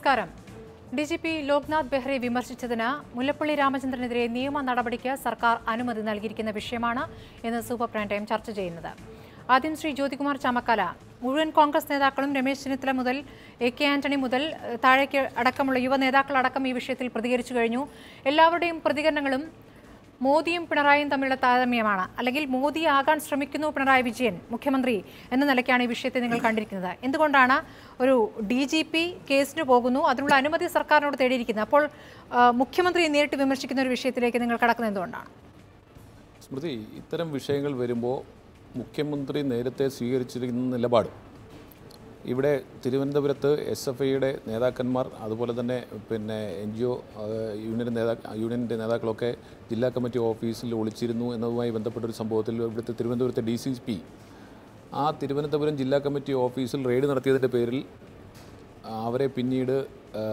നമസ്കാരം D G P Loknath ബെഹ്റയെ വിമർശിച്ചതിന് മുല്ലപ്പള്ളി രാമചന്ദ്രനെതിരെ നിയമ നടപടിക്ക് സർക്കാർ അനുമതി നൽകിയിരിക്കുന്ന വിഷയമാണ് ഇന്ന് സൂപ്പർ പ്രൈം ടൈം ചർച്ച ചെയ്യുന്നത് ആദ്യം ശ്രീ ജ്യോതികുമാർ ചാമക്കാല മുഴുവൻ കോൺഗ്രസ് നേതാക്കളും രമേശ് ചെന്നിത്തല മുതൽ എ കെ ആന്റണി മുതൽ ഏഹ്, താഴേക്ക് അടക്കമുള്ള യുവ നേതാക്കളടക്കം ഈ വിഷയത്തിൽ പ്രതികരിച്ചു കഴിഞ്ഞു എല്ലാവരുടെയും പ്രതികരണങ്ങളും മോദിയും പിണറായിയും തമ്മിലുള്ള താരതമ്യമാണ് അല്ലെങ്കിൽ മോദി ആകാൻ ശ്രമിക്കുന്നു പിണറായി വിജയൻ മുഖ്യമന്ത്രി എന്ന നിലയ്ക്കാണ് ഈ വിഷയത്തെ നിങ്ങൾ കണ്ടിരിക്കുന്നത് എന്തുകൊണ്ടാണ് ഒരു ഡി ജി പി കേസിന് പോകുന്നു അതിനുള്ള അനുമതി സർക്കാരിനോട് തേടിയിരിക്കുന്നത് അപ്പോൾ ആ, മുഖ്യമന്ത്രി നേരിട്ട് വിമർശിക്കുന്ന ഒരു വിഷയത്തിലേക്ക് നിങ്ങൾ കടക്കുന്നത് എന്തുകൊണ്ടാണ് സ്മൃതി ഇത്തരം വിഷയങ്ങൾ വരുമ്പോൾ മുഖ്യമന്ത്രി നേരത്തെ സ്വീകരിച്ചിരിക്കുന്ന നിലപാട് ഇവിടെ തിരുവനന്തപുരത്ത് എസ് എഫ് ഐയുടെ നേതാക്കന്മാർ അതുപോലെ തന്നെ പിന്നെ എൻ ജി ഒ യൂണിയൻ നേതാ യൂണിയൻ്റെ നേതാക്കളൊക്കെ ജില്ലാ കമ്മിറ്റി ഓഫീസിൽ ഒളിച്ചിരുന്നു എന്നതുമായി ബന്ധപ്പെട്ടൊരു സംഭവത്തിൽ ഇവിടുത്തെ തിരുവനന്തപുരത്തെ ഡി സി പി ആ തിരുവനന്തപുരം ജില്ലാ കമ്മിറ്റി ഓഫീസിൽ റെയ്ഡ് നടത്തിയതിൻ്റെ പേരിൽ അവരെ പിന്നീട് ആ,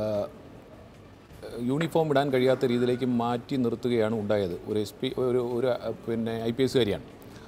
യൂണിഫോം ഇടാൻ കഴിയാത്ത രീതിയിലേക്ക് മാറ്റി നിർത്തുകയാണ് ഉണ്ടായത് ഒരു എസ് പി ഒരു ഒരു അഹ്, പിന്നെ ഐ പി എസ്സുകാരിയാണ്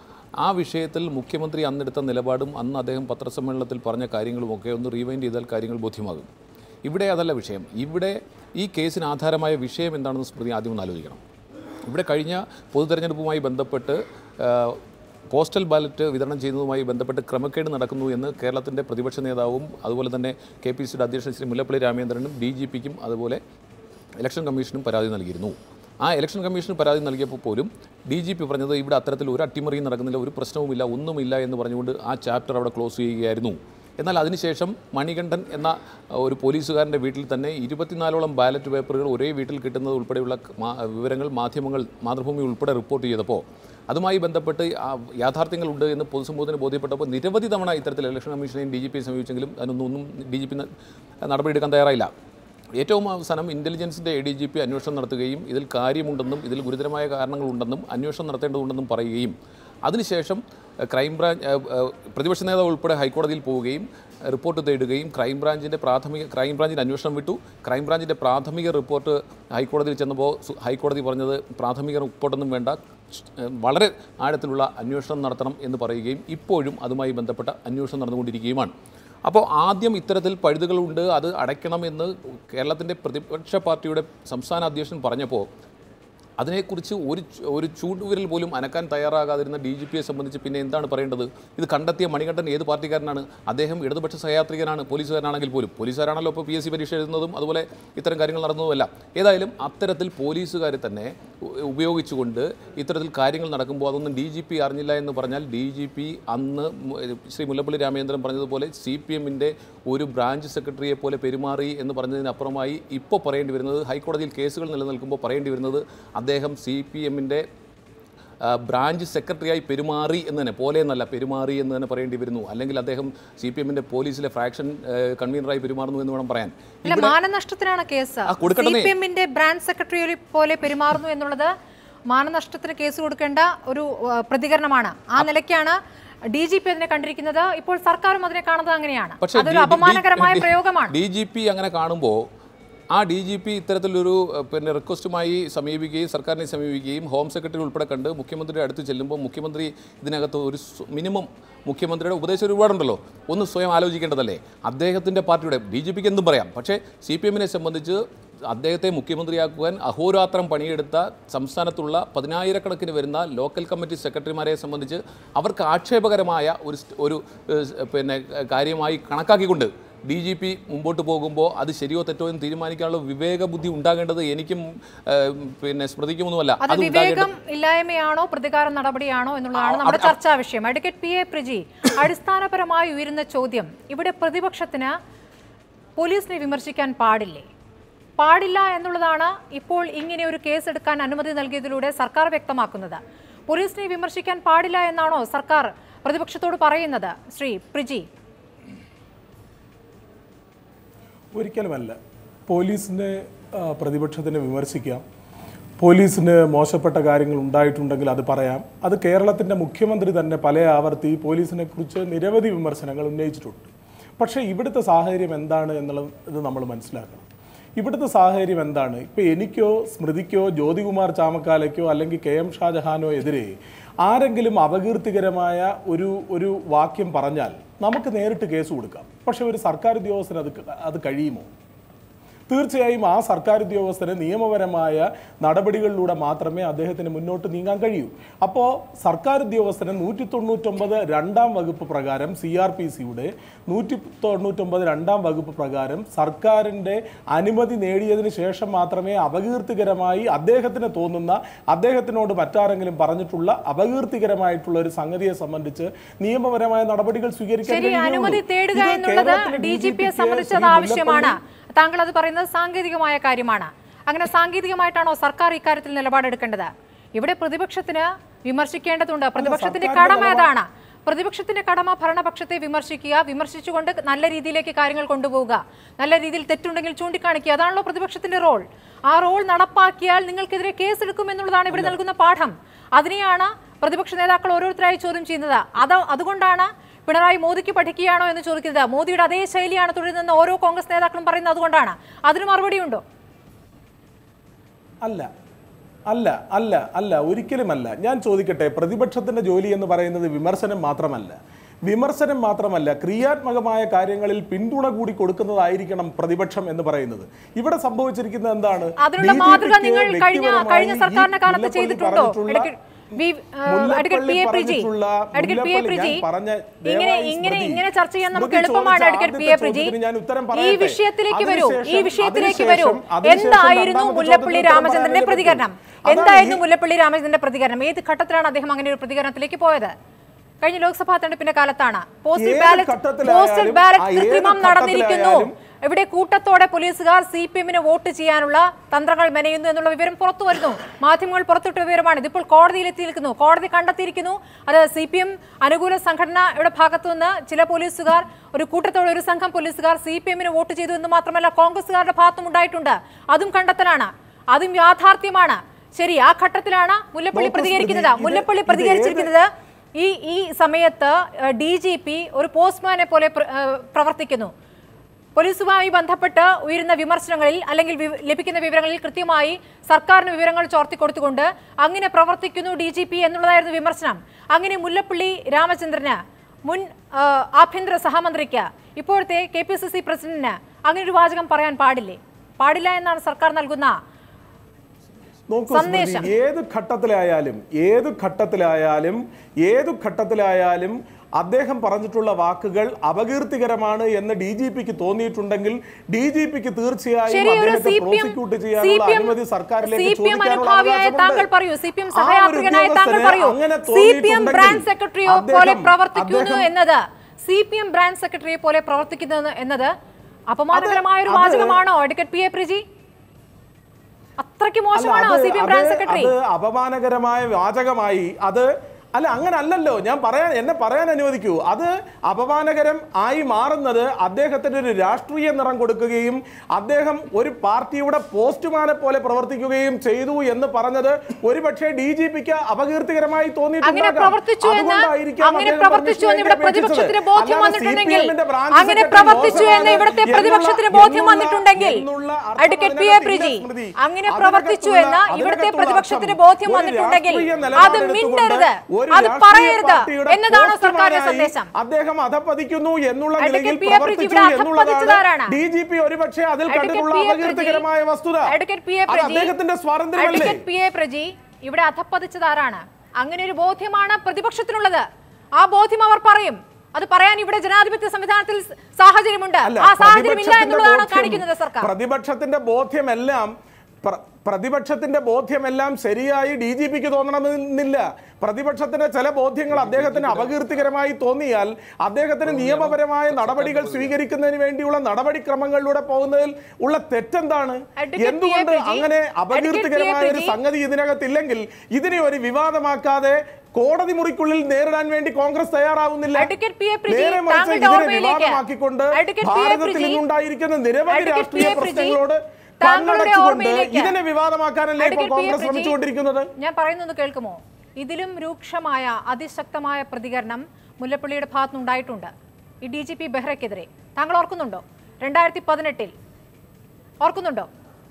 ആ വിഷയത്തിൽ മുഖ്യമന്ത്രി അന്നെടുത്ത നിലപാടും അന്ന് അദ്ദേഹം പത്രസമ്മേളനത്തിൽ പറഞ്ഞ കാര്യങ്ങളുമൊക്കെ ഒന്ന് റീവൈൻഡ് ചെയ്താൽ കാര്യങ്ങൾ ബോധ്യമാകും ഇവിടെ അതല്ല വിഷയം ഇവിടെ ഈ കേസിന് ആധാരമായ വിഷയം എന്താണെന്ന് സ്മൃതി ആദ്യം ഒന്ന് ആലോചിക്കണം ഇവിടെ കഴിഞ്ഞ പൊതു തെരഞ്ഞെടുപ്പുമായി ബന്ധപ്പെട്ട് ആ, പോസ്റ്റൽ ബാലറ്റ് വിതരണം ചെയ്യുന്നതുമായി ബന്ധപ്പെട്ട് ക്രമക്കേട് നടക്കുന്നു എന്ന് കേരളത്തിൻ്റെ പ്രതിപക്ഷ നേതാവും അതുപോലെ തന്നെ കെ പി സിയുടെ അധ്യക്ഷൻ ശ്രീ മുല്ലപ്പള്ളി രാമചന്ദ്രനും ഡി ജി പിക്കും അതുപോലെ ഇലക്ഷൻ കമ്മീഷനും പരാതി നൽകിയിരുന്നു ആ ഇലക്ഷൻ കമ്മീഷന് പരാതി നൽകിയപ്പോൾ പോലും ഡി ജി പി പറഞ്ഞത് ഇവിടെ അത്തരത്തിൽ ഒരു അട്ടിമറിയും നടക്കുന്നില്ല ഒരു പ്രശ്നവുമില്ല ഒന്നുമില്ല എന്ന് പറഞ്ഞുകൊണ്ട് ആ ചാപ്റ്റർ അവിടെ ക്ലോസ് ചെയ്യുകയായിരുന്നു എന്നാൽ അതിനുശേഷം മണികണ്ഠൻ എന്ന ഒരു പോലീസുകാരൻ്റെ വീട്ടിൽ തന്നെ ഇരുപത്തിനാലോളം ബാലറ്റ് പേപ്പറുകൾ ഒരേ വീട്ടിൽ കിട്ടുന്നത് ഉൾപ്പെടെയുള്ള മാ- വിവരങ്ങൾ മാധ്യമങ്ങൾ മാതൃഭൂമി ഉൾപ്പെടെ റിപ്പോർട്ട് ചെയ്തപ്പോൾ അതുമായി ബന്ധപ്പെട്ട് ആ യാഥാർത്ഥ്യങ്ങളുണ്ട് എന്ന് പൊതുസമൂഹത്തിന് ബോധ്യപ്പെട്ടപ്പോൾ നിരവധി തവണ ഇത്തരത്തിൽ ഇലക്ഷൻ കമ്മീഷനെയും ഡി ജി പിയെ സമീപിച്ചെങ്കിലും അതിനൊന്നും ഒന്നും ഡി ജി പി നടപടിയെടുക്കാൻ തയ്യാറായില്ല ഏറ്റവും അവസാനം ഇൻ്റലിജൻസിൻ്റെ എ ഡി ജി പി അന്വേഷണം നടത്തുകയും ഇതിൽ കാര്യമുണ്ടെന്നും ഇതിൽ ഗുരുതരമായ കാരണങ്ങളുണ്ടെന്നും അന്വേഷണം നടത്തേണ്ടതുണ്ടെന്നും പറയുകയും അതിനുശേഷം എഹ്, ക്രൈംബ്രാഞ്ച് എഹ്, എഹ്, പ്രതിപക്ഷ നേതാവ് ഉൾപ്പെടെ ഹൈക്കോടതിയിൽ പോവുകയും എഹ്, റിപ്പോർട്ട് തേടുകയും ക്രൈംബ്രാഞ്ചിൻ്റെ പ്രാഥമിക ക്രൈംബ്രാഞ്ചിൻ്റെ അന്വേഷണം വിട്ടു ക്രൈംബ്രാഞ്ചിൻ്റെ പ്രാഥമിക റിപ്പോർട്ട് ഹൈക്കോടതിയിൽ ചെന്നപ്പോൾ സു- ഹൈക്കോടതി പറഞ്ഞത് പ്രാഥമിക റിപ്പോർട്ടൊന്നും വേണ്ട എഹ്, വളരെ ആഴത്തിലുള്ള അന്വേഷണം നടത്തണം എന്ന് പറയുകയും ഇപ്പോഴും അതുമായി ബന്ധപ്പെട്ട അന്വേഷണം നടന്നുകൊണ്ടിരിക്കുകയുമാണ് അപ്പോൾ ആദ്യം ഇത്തരത്തിൽ പഴുതുകളുണ്ട് അത് അടയ്ക്കണമെന്ന് കേരളത്തിൻ്റെ പ്രതിപക്ഷ പാർട്ടിയുടെ സംസ്ഥാന അധ്യക്ഷൻ പറഞ്ഞപ്പോൾ അതിനെക്കുറിച്ച് ഒരു ചു- ഒരു ചൂണ്ടുവിരൽ പോലും അനക്കാൻ തയ്യാറാകാതിരുന്ന ഡി ജി പിയെ സംബന്ധിച്ച് പിന്നെ എന്താണ് പറയേണ്ടത് ഇത് കണ്ടെത്തിയ മണികണ്ഠൻ ഏത് പാർട്ടിക്കാരനാണ് അദ്ദേഹം ഇടതുപക്ഷ സഹയാത്രികനാണ് പോലീസുകാരനാണെങ്കിൽ പോലും പോലീസുകാരാണല്ലോ ഇപ്പോൾ പി എസ് സി പരീക്ഷ എഴുതുന്നതും അതുപോലെ ഇത്തരം കാര്യങ്ങൾ നടന്നതുമല്ല ഏതായാലും അത്തരത്തിൽ പോലീസുകാരെ തന്നെ ഉ- ഉപയോഗിച്ചുകൊണ്ട് ഇത്തരത്തിൽ കാര്യങ്ങൾ നടക്കുമ്പോൾ അതൊന്നും ഡി ജി പി അറിഞ്ഞില്ല എന്ന് പറഞ്ഞാൽ ഡി ജി പി അന്ന് മു- ശ്രീ മുല്ലപ്പള്ളി രാമചന്ദ്രൻ പറഞ്ഞതുപോലെ സി പി എമ്മിൻ്റെ ഒരു ബ്രാഞ്ച് സെക്രട്ടറിയെ പോലെ പെരുമാറി എന്ന് പറഞ്ഞതിനപ്പുറമായി ഇപ്പോൾ പറയേണ്ടി വരുന്നത് ഹൈക്കോടതിയിൽ കേസുകൾ നിലനിൽക്കുമ്പോൾ പറയേണ്ടി വരുന്നത് അദ്ദേഹം സി പി എമ്മിൻ്റെ ബ്രാഞ്ച് സെക്രട്ടറിയായി പെരുമാറി എന്ന് തന്നെ പോലെ എന്നല്ല പെരുമാറി എന്ന് തന്നെ പറയേണ്ടി വരുന്നു അല്ലെങ്കിൽ അദ്ദേഹം സി പി എമ്മിൻ്റെ പോലീസിലെ ഫ്രാക്ഷൻ കൺവീനറായി പെരുമാറുന്നു എന്ന് വേണം പറയാൻ അല്ല മാനനഷ്ടത്തിനാണ് കേസ് ആ, കൊടുക്കണമെന്നേ. സി പി എമ്മിന്റെ ബ്രാഞ്ച് സെക്രട്ടറി പോലെ പെരുമാറുന്നു എന്നുള്ളത് മാനനഷ്ടത്തിന് കേസ് കൊടുക്കേണ്ട ഒരു ആ, പ്രതികരണമാണ് ആ നിലയ്ക്കാണ് ഡി ജി പി അതിനെ കണ്ടിരിക്കുന്നത് ഇപ്പോൾ സർക്കാരും അതിനെ കാണുന്നത് അങ്ങനെയാണ് അതൊരു അപമാനകരമായ പ്രയോഗമാണ് ഡി ജി പി അങ്ങനെ കാണുമ്പോൾ ആ ഡി ജി പി ഇത്തരത്തിലൊരു ഏഹ്, പിന്നെ റിക്വസ്റ്റുമായി സമീപിക്കുകയും സർക്കാരിനെ സമീപിക്കുകയും ഹോം സെക്രട്ടറി ഉൾപ്പെടെ കണ്ട് മുഖ്യമന്ത്രിയുടെ അടുത്ത് ചെല്ലുമ്പോൾ മുഖ്യമന്ത്രി ഇതിനകത്ത് ഒരു സ്വ- മിനിമം മുഖ്യമന്ത്രിയുടെ ഉപദേശം ഒരുപാടുണ്ടല്ലോ ഒന്ന് സ്വയം ആലോചിക്കേണ്ടതല്ലേ അദ്ദേഹത്തിൻ്റെ പാർട്ടിയുടെ ഡി ജി പിക്ക് എന്തും പറയാം പക്ഷേ സി പി എമ്മിനെ സംബന്ധിച്ച് അദ്ദേഹത്തെ മുഖ്യമന്ത്രിയാക്കുവാൻ അഹോരാത്രം പണിയെടുത്ത സംസ്ഥാനത്തുള്ള പതിനായിരക്കണക്കിന് വരുന്ന ലോക്കൽ കമ്മിറ്റി സെക്രട്ടറിമാരെ സംബന്ധിച്ച് അവർക്ക് ആക്ഷേപകരമായ ഒരു സ്റ്റ്- ഒരു ഏഹ്, സ് പിന്നെ ഏഹ്, കാര്യമായി കണക്കാക്കിക്കൊണ്ട് ഡി ജി പി മുമ്പോട്ട് പോകുമ്പോൾ അത് ശരിയോ തെറ്റോ എന്ന് തീരുമാനിക്കാനുള്ള വിവേക ബുദ്ധി ഉണ്ടാകേണ്ടത് എനിക്കും ഏഹ്, പിന്നെ സ്മൃതിക്കുമൊന്നുമല്ല അത് അത് ഉണ്ടാകേണ്ടത് വിവേകം ഇല്ലായ്മയാണോ പ്രതികാര നടപടിയാണോ എന്നുള്ളതാണ് നമ്മുടെ ചർച്ചാ വിഷയം അഡ്വക്കേറ്റ് പി എ പ്രജി അടിസ്ഥാനപരമായി ഉയരുന്ന ചോദ്യം ഇവിടെ പ്രതിപക്ഷത്തിന് പോലീസിനെ വിമർശിക്കാൻ പാടില്ലേ പാടില്ല എന്നുള്ളതാണ് ഇപ്പോൾ ഇങ്ങനെ ഒരു കേസ് എടുക്കാൻ അനുമതി നൽകിയതിലൂടെ സർക്കാർ വ്യക്തമാക്കുന്നത് പോലീസിനെ വിമർശിക്കാൻ പാടില്ല എന്നാണോ സർക്കാർ പ്രതിപക്ഷത്തോട് പറയുന്നത് ശ്രീ പ്രിജി ഒരിക്കലുമല്ല പോലീസിനെ ആ, പ്രതിപക്ഷത്തിന് വിമർശിക്കാം പോലീസിന് മോശപ്പെട്ട കാര്യങ്ങൾ ഉണ്ടായിട്ടുണ്ടെങ്കിൽ അത് പറയാം അത് കേരളത്തിൻ്റെ മുഖ്യമന്ത്രി തന്നെ പല ആവർത്തി പോലീസിനെ കുറിച്ച് നിരവധി വിമർശനങ്ങൾ ഉന്നയിച്ചിട്ടുണ്ട് പക്ഷേ ഇവിടുത്തെ സാഹചര്യം എന്താണ് എന്നുള്ളത് നമ്മൾ മനസ്സിലാക്കണം ഇവിടുത്തെ സാഹചര്യം എന്താണ് ഇപ്പോൾ എനിക്കോ സ്മൃതിക്കോ ജ്യോതികുമാർ ചാമക്കാലയ്ക്കോ അല്ലെങ്കിൽ കെ എം ഷാജഹാനോ എതിരെ ആരെങ്കിലും അപകീർത്തികരമായ ഒരു ഒരു വാക്യം പറഞ്ഞാൽ നമുക്ക് നേരിട്ട് കേസ് കൊടുക്കാം പക്ഷേ ഒരു സർക്കാർ ഉദ്യോഗസ്ഥന് അത് ക- അത് കഴിയുമോ തീർച്ചയായും ആ സർക്കാർ ഉദ്യോഗസ്ഥന് നിയമപരമായ നടപടികളിലൂടെ മാത്രമേ അദ്ദേഹത്തിന് മുന്നോട്ട് നീങ്ങാൻ കഴിയൂ അപ്പോൾ സർക്കാർ ഉദ്യോഗസ്ഥന് നൂറ്റി തൊണ്ണൂറ്റൊമ്പത് രണ്ടാം വകുപ്പ് പ്രകാരം സി ആർ പി സിയുടെ നൂറ്റി തൊണ്ണൂറ്റൊമ്പത് രണ്ടാം വകുപ്പ് പ്രകാരം സർക്കാരിൻ്റെ അനുമതി നേടിയതിന് ശേഷം മാത്രമേ അപകീർത്തികരമായി അദ്ദേഹത്തിന് തോന്നുന്ന അദ്ദേഹത്തിനോട് മറ്റാരെങ്കിലും പറഞ്ഞിട്ടുള്ള അപകീർത്തികരമായിട്ടുള്ള ഒരു സംഗതിയെ സംബന്ധിച്ച് നിയമപരമായ നടപടികൾ സ്വീകരിക്കാൻ ശരി കഴിയുകയുള്ളൂ. അനുമതി തേടുക ഇത് എന്നുള്ളത് കേരളത്തിലെ ഡി ജി പിയെ DGP ക്ക് സംബന്ധിച്ചത് ശ്രീ ആവശ്യമാണ് മുല്ലപ്പള്ളി താങ്കൾ അത് പറയുന്നത് സാങ്കേതികമായ കാര്യമാണ് അങ്ങനെ സാങ്കേതികമായിട്ടാണോ സർക്കാർ ഇക്കാര്യത്തിൽ നിലപാടെടുക്കേണ്ടത് ഇവിടെ പ്രതിപക്ഷത്തിന് വിമർശിക്കേണ്ടതുണ്ട് പ്രതിപക്ഷത്തിന്റെ സർക്കാരിന്റെ കടമ ഏതാണ് പ്രതിപക്ഷത്തിന്റെ കടമ ഭരണപക്ഷത്തെ വിമർശിക്കുക വിമർശിച്ചുകൊണ്ട് നല്ല രീതിയിലേക്ക് കാര്യങ്ങൾ കൊണ്ടുപോവുക നല്ല രീതിയിൽ തെറ്റുണ്ടെങ്കിൽ ചൂണ്ടിക്കാണിക്കുക അതാണല്ലോ പ്രതിപക്ഷത്തിന്റെ റോൾ ആ റോൾ നടപ്പാക്കിയാൽ നിങ്ങൾക്കെതിരെ കേസെടുക്കും എന്നുള്ളതാണ് ഇവിടെ നൽകുന്ന പാഠം അതിനെയാണ് പ്രതിപക്ഷ നേതാക്കൾ ഓരോരുത്തരായി ചോദ്യം ചെയ്യുന്നത് അത് അതുകൊണ്ടാണ് പിണറായി മോദിക്ക് പഠിക്കുകയാണോ എന്ന് ചോദിക്കുന്നത് മോദിയുടെ അതേ ശൈലിയാണ് തുടരുന്നതെന്ന് ഓരോ കോൺഗ്രസ് നേതാക്കളും പറയുന്നത് അതുകൊണ്ടാണ് അതിന് മറുപടിയുണ്ടോ അല്ല അല്ല അല്ല അല്ല ഒരിക്കലുമല്ല ഞാൻ ചോദിക്കട്ടെ പ്രതിപക്ഷത്തിന്റെ ജോലി എന്ന് പറയുന്നത് വിമർശനം മാത്രമല്ല വിമർശനം മാത്രമല്ല ക്രിയാത്മകമായ കാര്യങ്ങളിൽ പിന്തുണ കൂടി കൊടുക്കുന്നതായിരിക്കണം പ്രതിപക്ഷം എന്ന് പറയുന്നത് ഇവിടെ സംഭവിച്ചിരിക്കുന്നത് എന്താണ് അതിനുള്ള BJP മാതൃക ക്ക് നിങ്ങൾ കഴിഞ്ഞ വ്യക്തിപരമായി കഴിഞ്ഞ ഈ സർക്കാരിന്റെ കാലത്ത് മുല്ലപ്പള്ളി ചെയ്തിട്ടുണ്ടോ പറഞ്ഞിട്ടുള്ള- അഡ്വക്കേറ്റ് വി- ഏഹ് അഡ്വക്കേറ്റ് പി എ പ്രിജി പറഞ്ഞിട്ടുള്ള advocate P A Mullappally Priji ഞാൻ പറഞ്ഞ ഇങ്ങനെ ദയവായി ഇങ്ങനെ സ്മൃതി, ഇങ്ങനെ ചർച്ച ചെയ്യാൻ നമുക്ക് സ്മൃതി എളുപ്പമാണ് ചോദിച്ച അഡ്വക്കേറ്റ് പി എ ആദ്യത്തെ പ്രിജി ചോദ്യത്തിന് ഞാൻ ഉത്തരം ഈ പറയട്ടെ. വിഷയത്തിലേക്ക് വരൂ ഈ അതിനുശേഷം- വിഷയത്തിലേക്ക് വരൂ അതിനുശേഷം- അതിനുശേഷം എന്തായിരുന്നു രണ്ടാമത്തെ മുല്ലപ്പള്ളി ചോദ്യത്തിന് രാമചന്ദ്രന്റെ ഉത്തരം പ്രതികരണം പറയാൻ എന്തായിരുന്നു അതാണ് ഈ- മുല്ലപ്പള്ളി രാമചന്ദ്രന്റെ പ്രതികരണം ഏത് ഘട്ടത്തിലാണ് അദ്ദേഹം അങ്ങനെ ഒരു പ്രതികരണത്തിലേക്ക് പോയത് കഴിഞ്ഞ ലോക്സഭാ തെരഞ്ഞെടുപ്പിന്റെ കാലത്താണ് പോസ്റ്റൽ ഏത് ബാലറ്റ് ഘട്ടത്തിലായാലും, പോസ്റ്റൽ ബാലറ്റ് ആ ഏത് കൃത്രിമം നടന്നിരിക്കുന്നു ഘട്ടത്തിലായാലും ഇവിടെ കൂട്ടത്തോടെ പോലീസുകാർ സി പി എമ്മിന് വോട്ട് ചെയ്യാനുള്ള തന്ത്രങ്ങൾ മെനയുന്നു എന്നുള്ള വിവരം പുറത്തു വരുന്നു മാധ്യമങ്ങൾ പുറത്തുവിട്ട വിവരമാണ് ഇതിപ്പോൾ കോടതിയിൽ എത്തിയിരിക്കുന്നു കോടതി കണ്ടെത്തിയിരിക്കുന്നു അത് സി പി എം അനുകൂല സംഘടനയുടെ ഭാഗത്തു നിന്ന് ചില പോലീസുകാർ ഒരു കൂട്ടത്തോടെ ഒരു സംഘം പോലീസുകാർ സി പി എമ്മിന് വോട്ട് ചെയ്തു എന്ന് മാത്രമല്ല കോൺഗ്രസുകാരുടെ ഭാഗത്തും ഉണ്ടായിട്ടുണ്ട് അതും കണ്ടെത്തലാണ് അതും യാഥാർത്ഥ്യമാണ് ശരി ആ ഘട്ടത്തിലാണ് മുല്ലപ്പള്ളി നോക്കൂ പ്രതികരിക്കുന്നത് സ്മൃതി, ഇത് മുല്ലപ്പള്ളി ഇത് പ്രതികരിച്ചിരിക്കുന്നത് ഈ ഈ സമയത്ത് ഡി ജി പി ഒരു പോസ്റ്റ്മാനെ പോലെ പ്ര- ഏഹ് പ്രവർത്തിക്കുന്നു പോലീസുമായി ബന്ധപ്പെട്ട് ഉയരുന്ന വിമർശനങ്ങളിൽ അല്ലെങ്കിൽ വി- ലഭിക്കുന്ന വിവരങ്ങളിൽ കൃത്യമായി സർക്കാരിന് വിവരങ്ങൾ ചോർത്തി കൊടുത്തുകൊണ്ട് അങ്ങനെ പ്രവർത്തിക്കുന്നു ഡി ജി പി എന്നുള്ളതായിരുന്നു വിമർശനം അങ്ങനെ മുല്ലപ്പള്ളി രാമചന്ദ്രന് മുൻ ആ, ആഭ്യന്തര സഹമന്ത്രിക്ക് ഇപ്പോഴത്തെ കെ പി സി സി പ്രസിഡന്റിന് അങ്ങനെ ഒരു വാചകം പറയാൻ പാടില്ലേ പാടില്ല എന്നാണ് സർക്കാർ നൽകുന്ന നോക്കൂ സന്ദേശം. സ്മൃതി, ഏത് ഘട്ടത്തിലായാലും ഏത് ഘട്ടത്തിലായാലും ഏത് ഘട്ടത്തിലായാലും അദ്ദേഹം പറഞ്ഞിട്ടുള്ള വാക്കുകൾ അപകീർത്തികരമാണ് എന്ന് ഡി ജി പിക്ക് തോന്നിയിട്ടുണ്ടെങ്കിൽ ഡി ജി പിക്ക് തീർച്ചയായും ശരി ഒരു അദ്ദേഹത്തെ C P M prosecute C ചെയ്യാനുള്ള പി എം അനുമതി സർക്കാരിലേക്ക് സി പി എം ചോദിക്കാനുള്ള അനുഭാവിയായ താങ്കൾ അവകാശമുണ്ട്. പറയൂ സി പി എം ആ ഒരു സഹയാത്രികനായ താങ്കൾ ഉദ്യോഗസ്ഥന് പറയൂ അങ്ങനെ സി പി എം തോന്നിയിട്ടുണ്ടെങ്കിൽ ബ്രാഞ്ച് സെക്രട്ടറിയോ പോലെ അദ്ദേഹം- പ്രവർത്തിക്കുന്നു അദ്ദേഹം- എന്നത് സി പി എം ബ്രാഞ്ച് സെക്രട്ടറിയെ പോലെ പ്രവർത്തിക്കുന്നു എന്നത് അപമാനകരമായ ഒരു അത് വാചകമാണോ അഡ്വക്കേറ്റ് പി എ പ്രിജി അത്രയ്ക്ക് മോശമാണോ അല്ല, അത് സി പി എം അത് ബ്രാഞ്ച് സെക്രട്ടറി അത് അപമാനകരമായ വാചകമായി അത് അല്ല അങ്ങനെ അല്ലല്ലോ ഞാൻ പറയാൻ എന്നെ പറയാൻ അനുവദിക്കൂ അത് അപമാനകരം ആയി മാറുന്നത് അദ്ദേഹത്തിന് ഒരു രാഷ്ട്രീയ നിറം കൊടുക്കുകയും അദ്ദേഹം ഒരു പാർട്ടിയുടെ പോസ്റ്റ്മാനെ പോലെ പ്രവർത്തിക്കുകയും ചെയ്തു എന്ന് പറഞ്ഞത് ഒരുപക്ഷെ ഡി ജി പിക്ക് അപകീർത്തികരമായി അങ്ങനെ തോന്നിയിട്ടുണ്ടാകാം. പ്രവർത്തിച്ചു എന്ന് അതുകൊണ്ടായിരിക്കാം അങ്ങനെ അദ്ദേഹം പ്രവർത്തിച്ചു എന്ന് ഇവിടെ permission പ്രതിപക്ഷത്തിന് അപേക്ഷിച്ചത്. ബോധ്യം അല്ലാതെ വന്നിട്ടുണ്ടെങ്കിൽ CPM ന്റെ branch അങ്ങനെ secretary പ്രവർത്തിച്ചു എന്ന് മോശമാണ് ഇവിടുത്തെ എന്നുള്ള- പ്രതിപക്ഷത്തിന് ബോധ്യം എന്നുള്ള- വന്നിട്ടുണ്ടെങ്കിൽ എന്നുള്ള അർത്ഥം അഡ്വക്കേറ്റ് പി എ അതിനകത്ത് പ്രിജി ഇല്ല സ്മൃതി. അങ്ങനെ അതിനകത്തുള്ള- പ്രവർത്തിച്ചു എന്ന് ഇവിടുത്തെ അതിനകത്തുള്ള പ്രതിപക്ഷത്തിന് അർത്ഥം ബോധ്യം ഒരു വന്നിട്ടുണ്ടെങ്കിൽ രാഷ്ട്രീയ അത് നിലപാടെടുത്തുകൊണ്ട് മിണ്ടരുത് ഒരു അത് രാഷ്ട്രീയ പറയരുത് പാർട്ടിയുടെ എന്നതാണോ സർക്കാരിന്റെ പോസ്റ്റ്മാനായി സന്ദേശം അദ്ദേഹം അധപ്പതിക്കുന്നു എന്നുള്ള അഡ്വക്കേറ്റ് നിലയിൽ പി. എ. പ്രിജി പ്രവർത്തിച്ചു ഇവിടെ എന്നുള്ളതാണ് അധപ്പതിച്ചതാരാണ്? ഡി ജി പി ഒരുപക്ഷെ അതിൽ അഡ്വക്കേറ്റ് കണ്ടിട്ടുള്ള പി. എ. പ്രിജി- അപകീർത്തികരമായ വസ്തുത അഡ്വക്കേറ്റ് പി. എ. അത് പ്രിജി- അദ്ദേഹത്തിന്റെ സ്വാതന്ത്ര്യമല്ലേ അഡ്വക്കേറ്റ് പി എ പ്രജി ഇവിടെ അധപ്പതിച്ചത് ആരാണ് അങ്ങനെ ഒരു ബോധ്യമാണ് പ്രതിപക്ഷത്തിനുള്ളത് ആ ബോധ്യം അവർ പറയും അത് പറയാൻ ഇവിടെ ജനാധിപത്യ സംവിധാനത്തിൽ സ് സാഹചര്യമുണ്ട് അല്ല, ആ സാഹചര്യം ഇല്ല പ്രതിപക്ഷത്തിന്റെ എന്നുള്ളതാണ് ബോധ്യം- കാണിക്കുന്നത് സർക്കാർ പ്രതിപക്ഷത്തിന്റെ ബോധ്യമെല്ലാം പ്ര- പ്രതിപക്ഷത്തിന്റെ ബോധ്യമെല്ലാം ശരിയായി ഡി ജി പിക്ക് തോന്നണമെന്നില്ല പ്രതിപക്ഷത്തിന്റെ ചില ബോധ്യങ്ങൾ അദ്ദേഹത്തിന് അപകീർത്തികരമായി തോന്നിയാൽ അദ്ദേഹത്തിന് നിയമപരമായ നടപടികൾ സ്വീകരിക്കുന്നതിന് വേണ്ടിയുള്ള നടപടിക്രമങ്ങളിലൂടെ പോകുന്നതിൽ ഉള്ള തെറ്റെന്താണ് Advocate എന്തുകൊണ്ട് പി. എ. പ്രജി, അങ്ങനെ അപകീർത്തികരമായ Advocate പി. എ. ഒരു പ്രജി. സംഗതി ഇതിനകത്തില്ലെങ്കിൽ ഇതിനെ ഒരു വിവാദമാക്കാതെ കോടതി മുറിക്കുള്ളിൽ നേരിടാൻ വേണ്ടി കോൺഗ്രസ് തയ്യാറാവുന്നില്ല അഡ്വക്കേറ്റ് പി. എ. പ്രജി, നേരെ മറിച്ച് താങ്കളുടെ ഇതിനെ ഓർമ്മയിലേക്ക് വിവാദമാക്കിക്കൊണ്ട് അഡ്വക്കേറ്റ് പി. എ. ഭാരതത്തിൽ പ്രജി, ഇന്നുണ്ടായിരിക്കുന്ന നിരവധി അഡ്വക്കേറ്റ് രാഷ്ട്രീയ പി. എ. പ്രജി, പ്രശ്നങ്ങളോട് താങ്കളുടെ കണ്ണടച്ചുകൊണ്ട് ഓർമ്മയിലേക്ക് ഇതിനെ വിവാദമാക്കാനല്ലേ ഇപ്പോൾ advocate P. A. Congress Preji, ശ്രമിച്ചുകൊണ്ടിരിക്കുന്നത് ഞാൻ പറയുന്നത് കേൾക്കുമോ ഇതിലും രൂക്ഷമായ അതിശക്തമായ പ്രതികരണം മുല്ലപ്പള്ളിയുടെ ഭാഗത്തുനിന്നുണ്ടായിട്ടുണ്ട് ഈ ഡി ജി പി ബെഹ്റയ്ക്കെതിരെ താങ്കൾ ഓർക്കുന്നുണ്ടോ രണ്ടായിരത്തി പതിനെട്ടിൽ ഓർക്കുന്നുണ്ടോ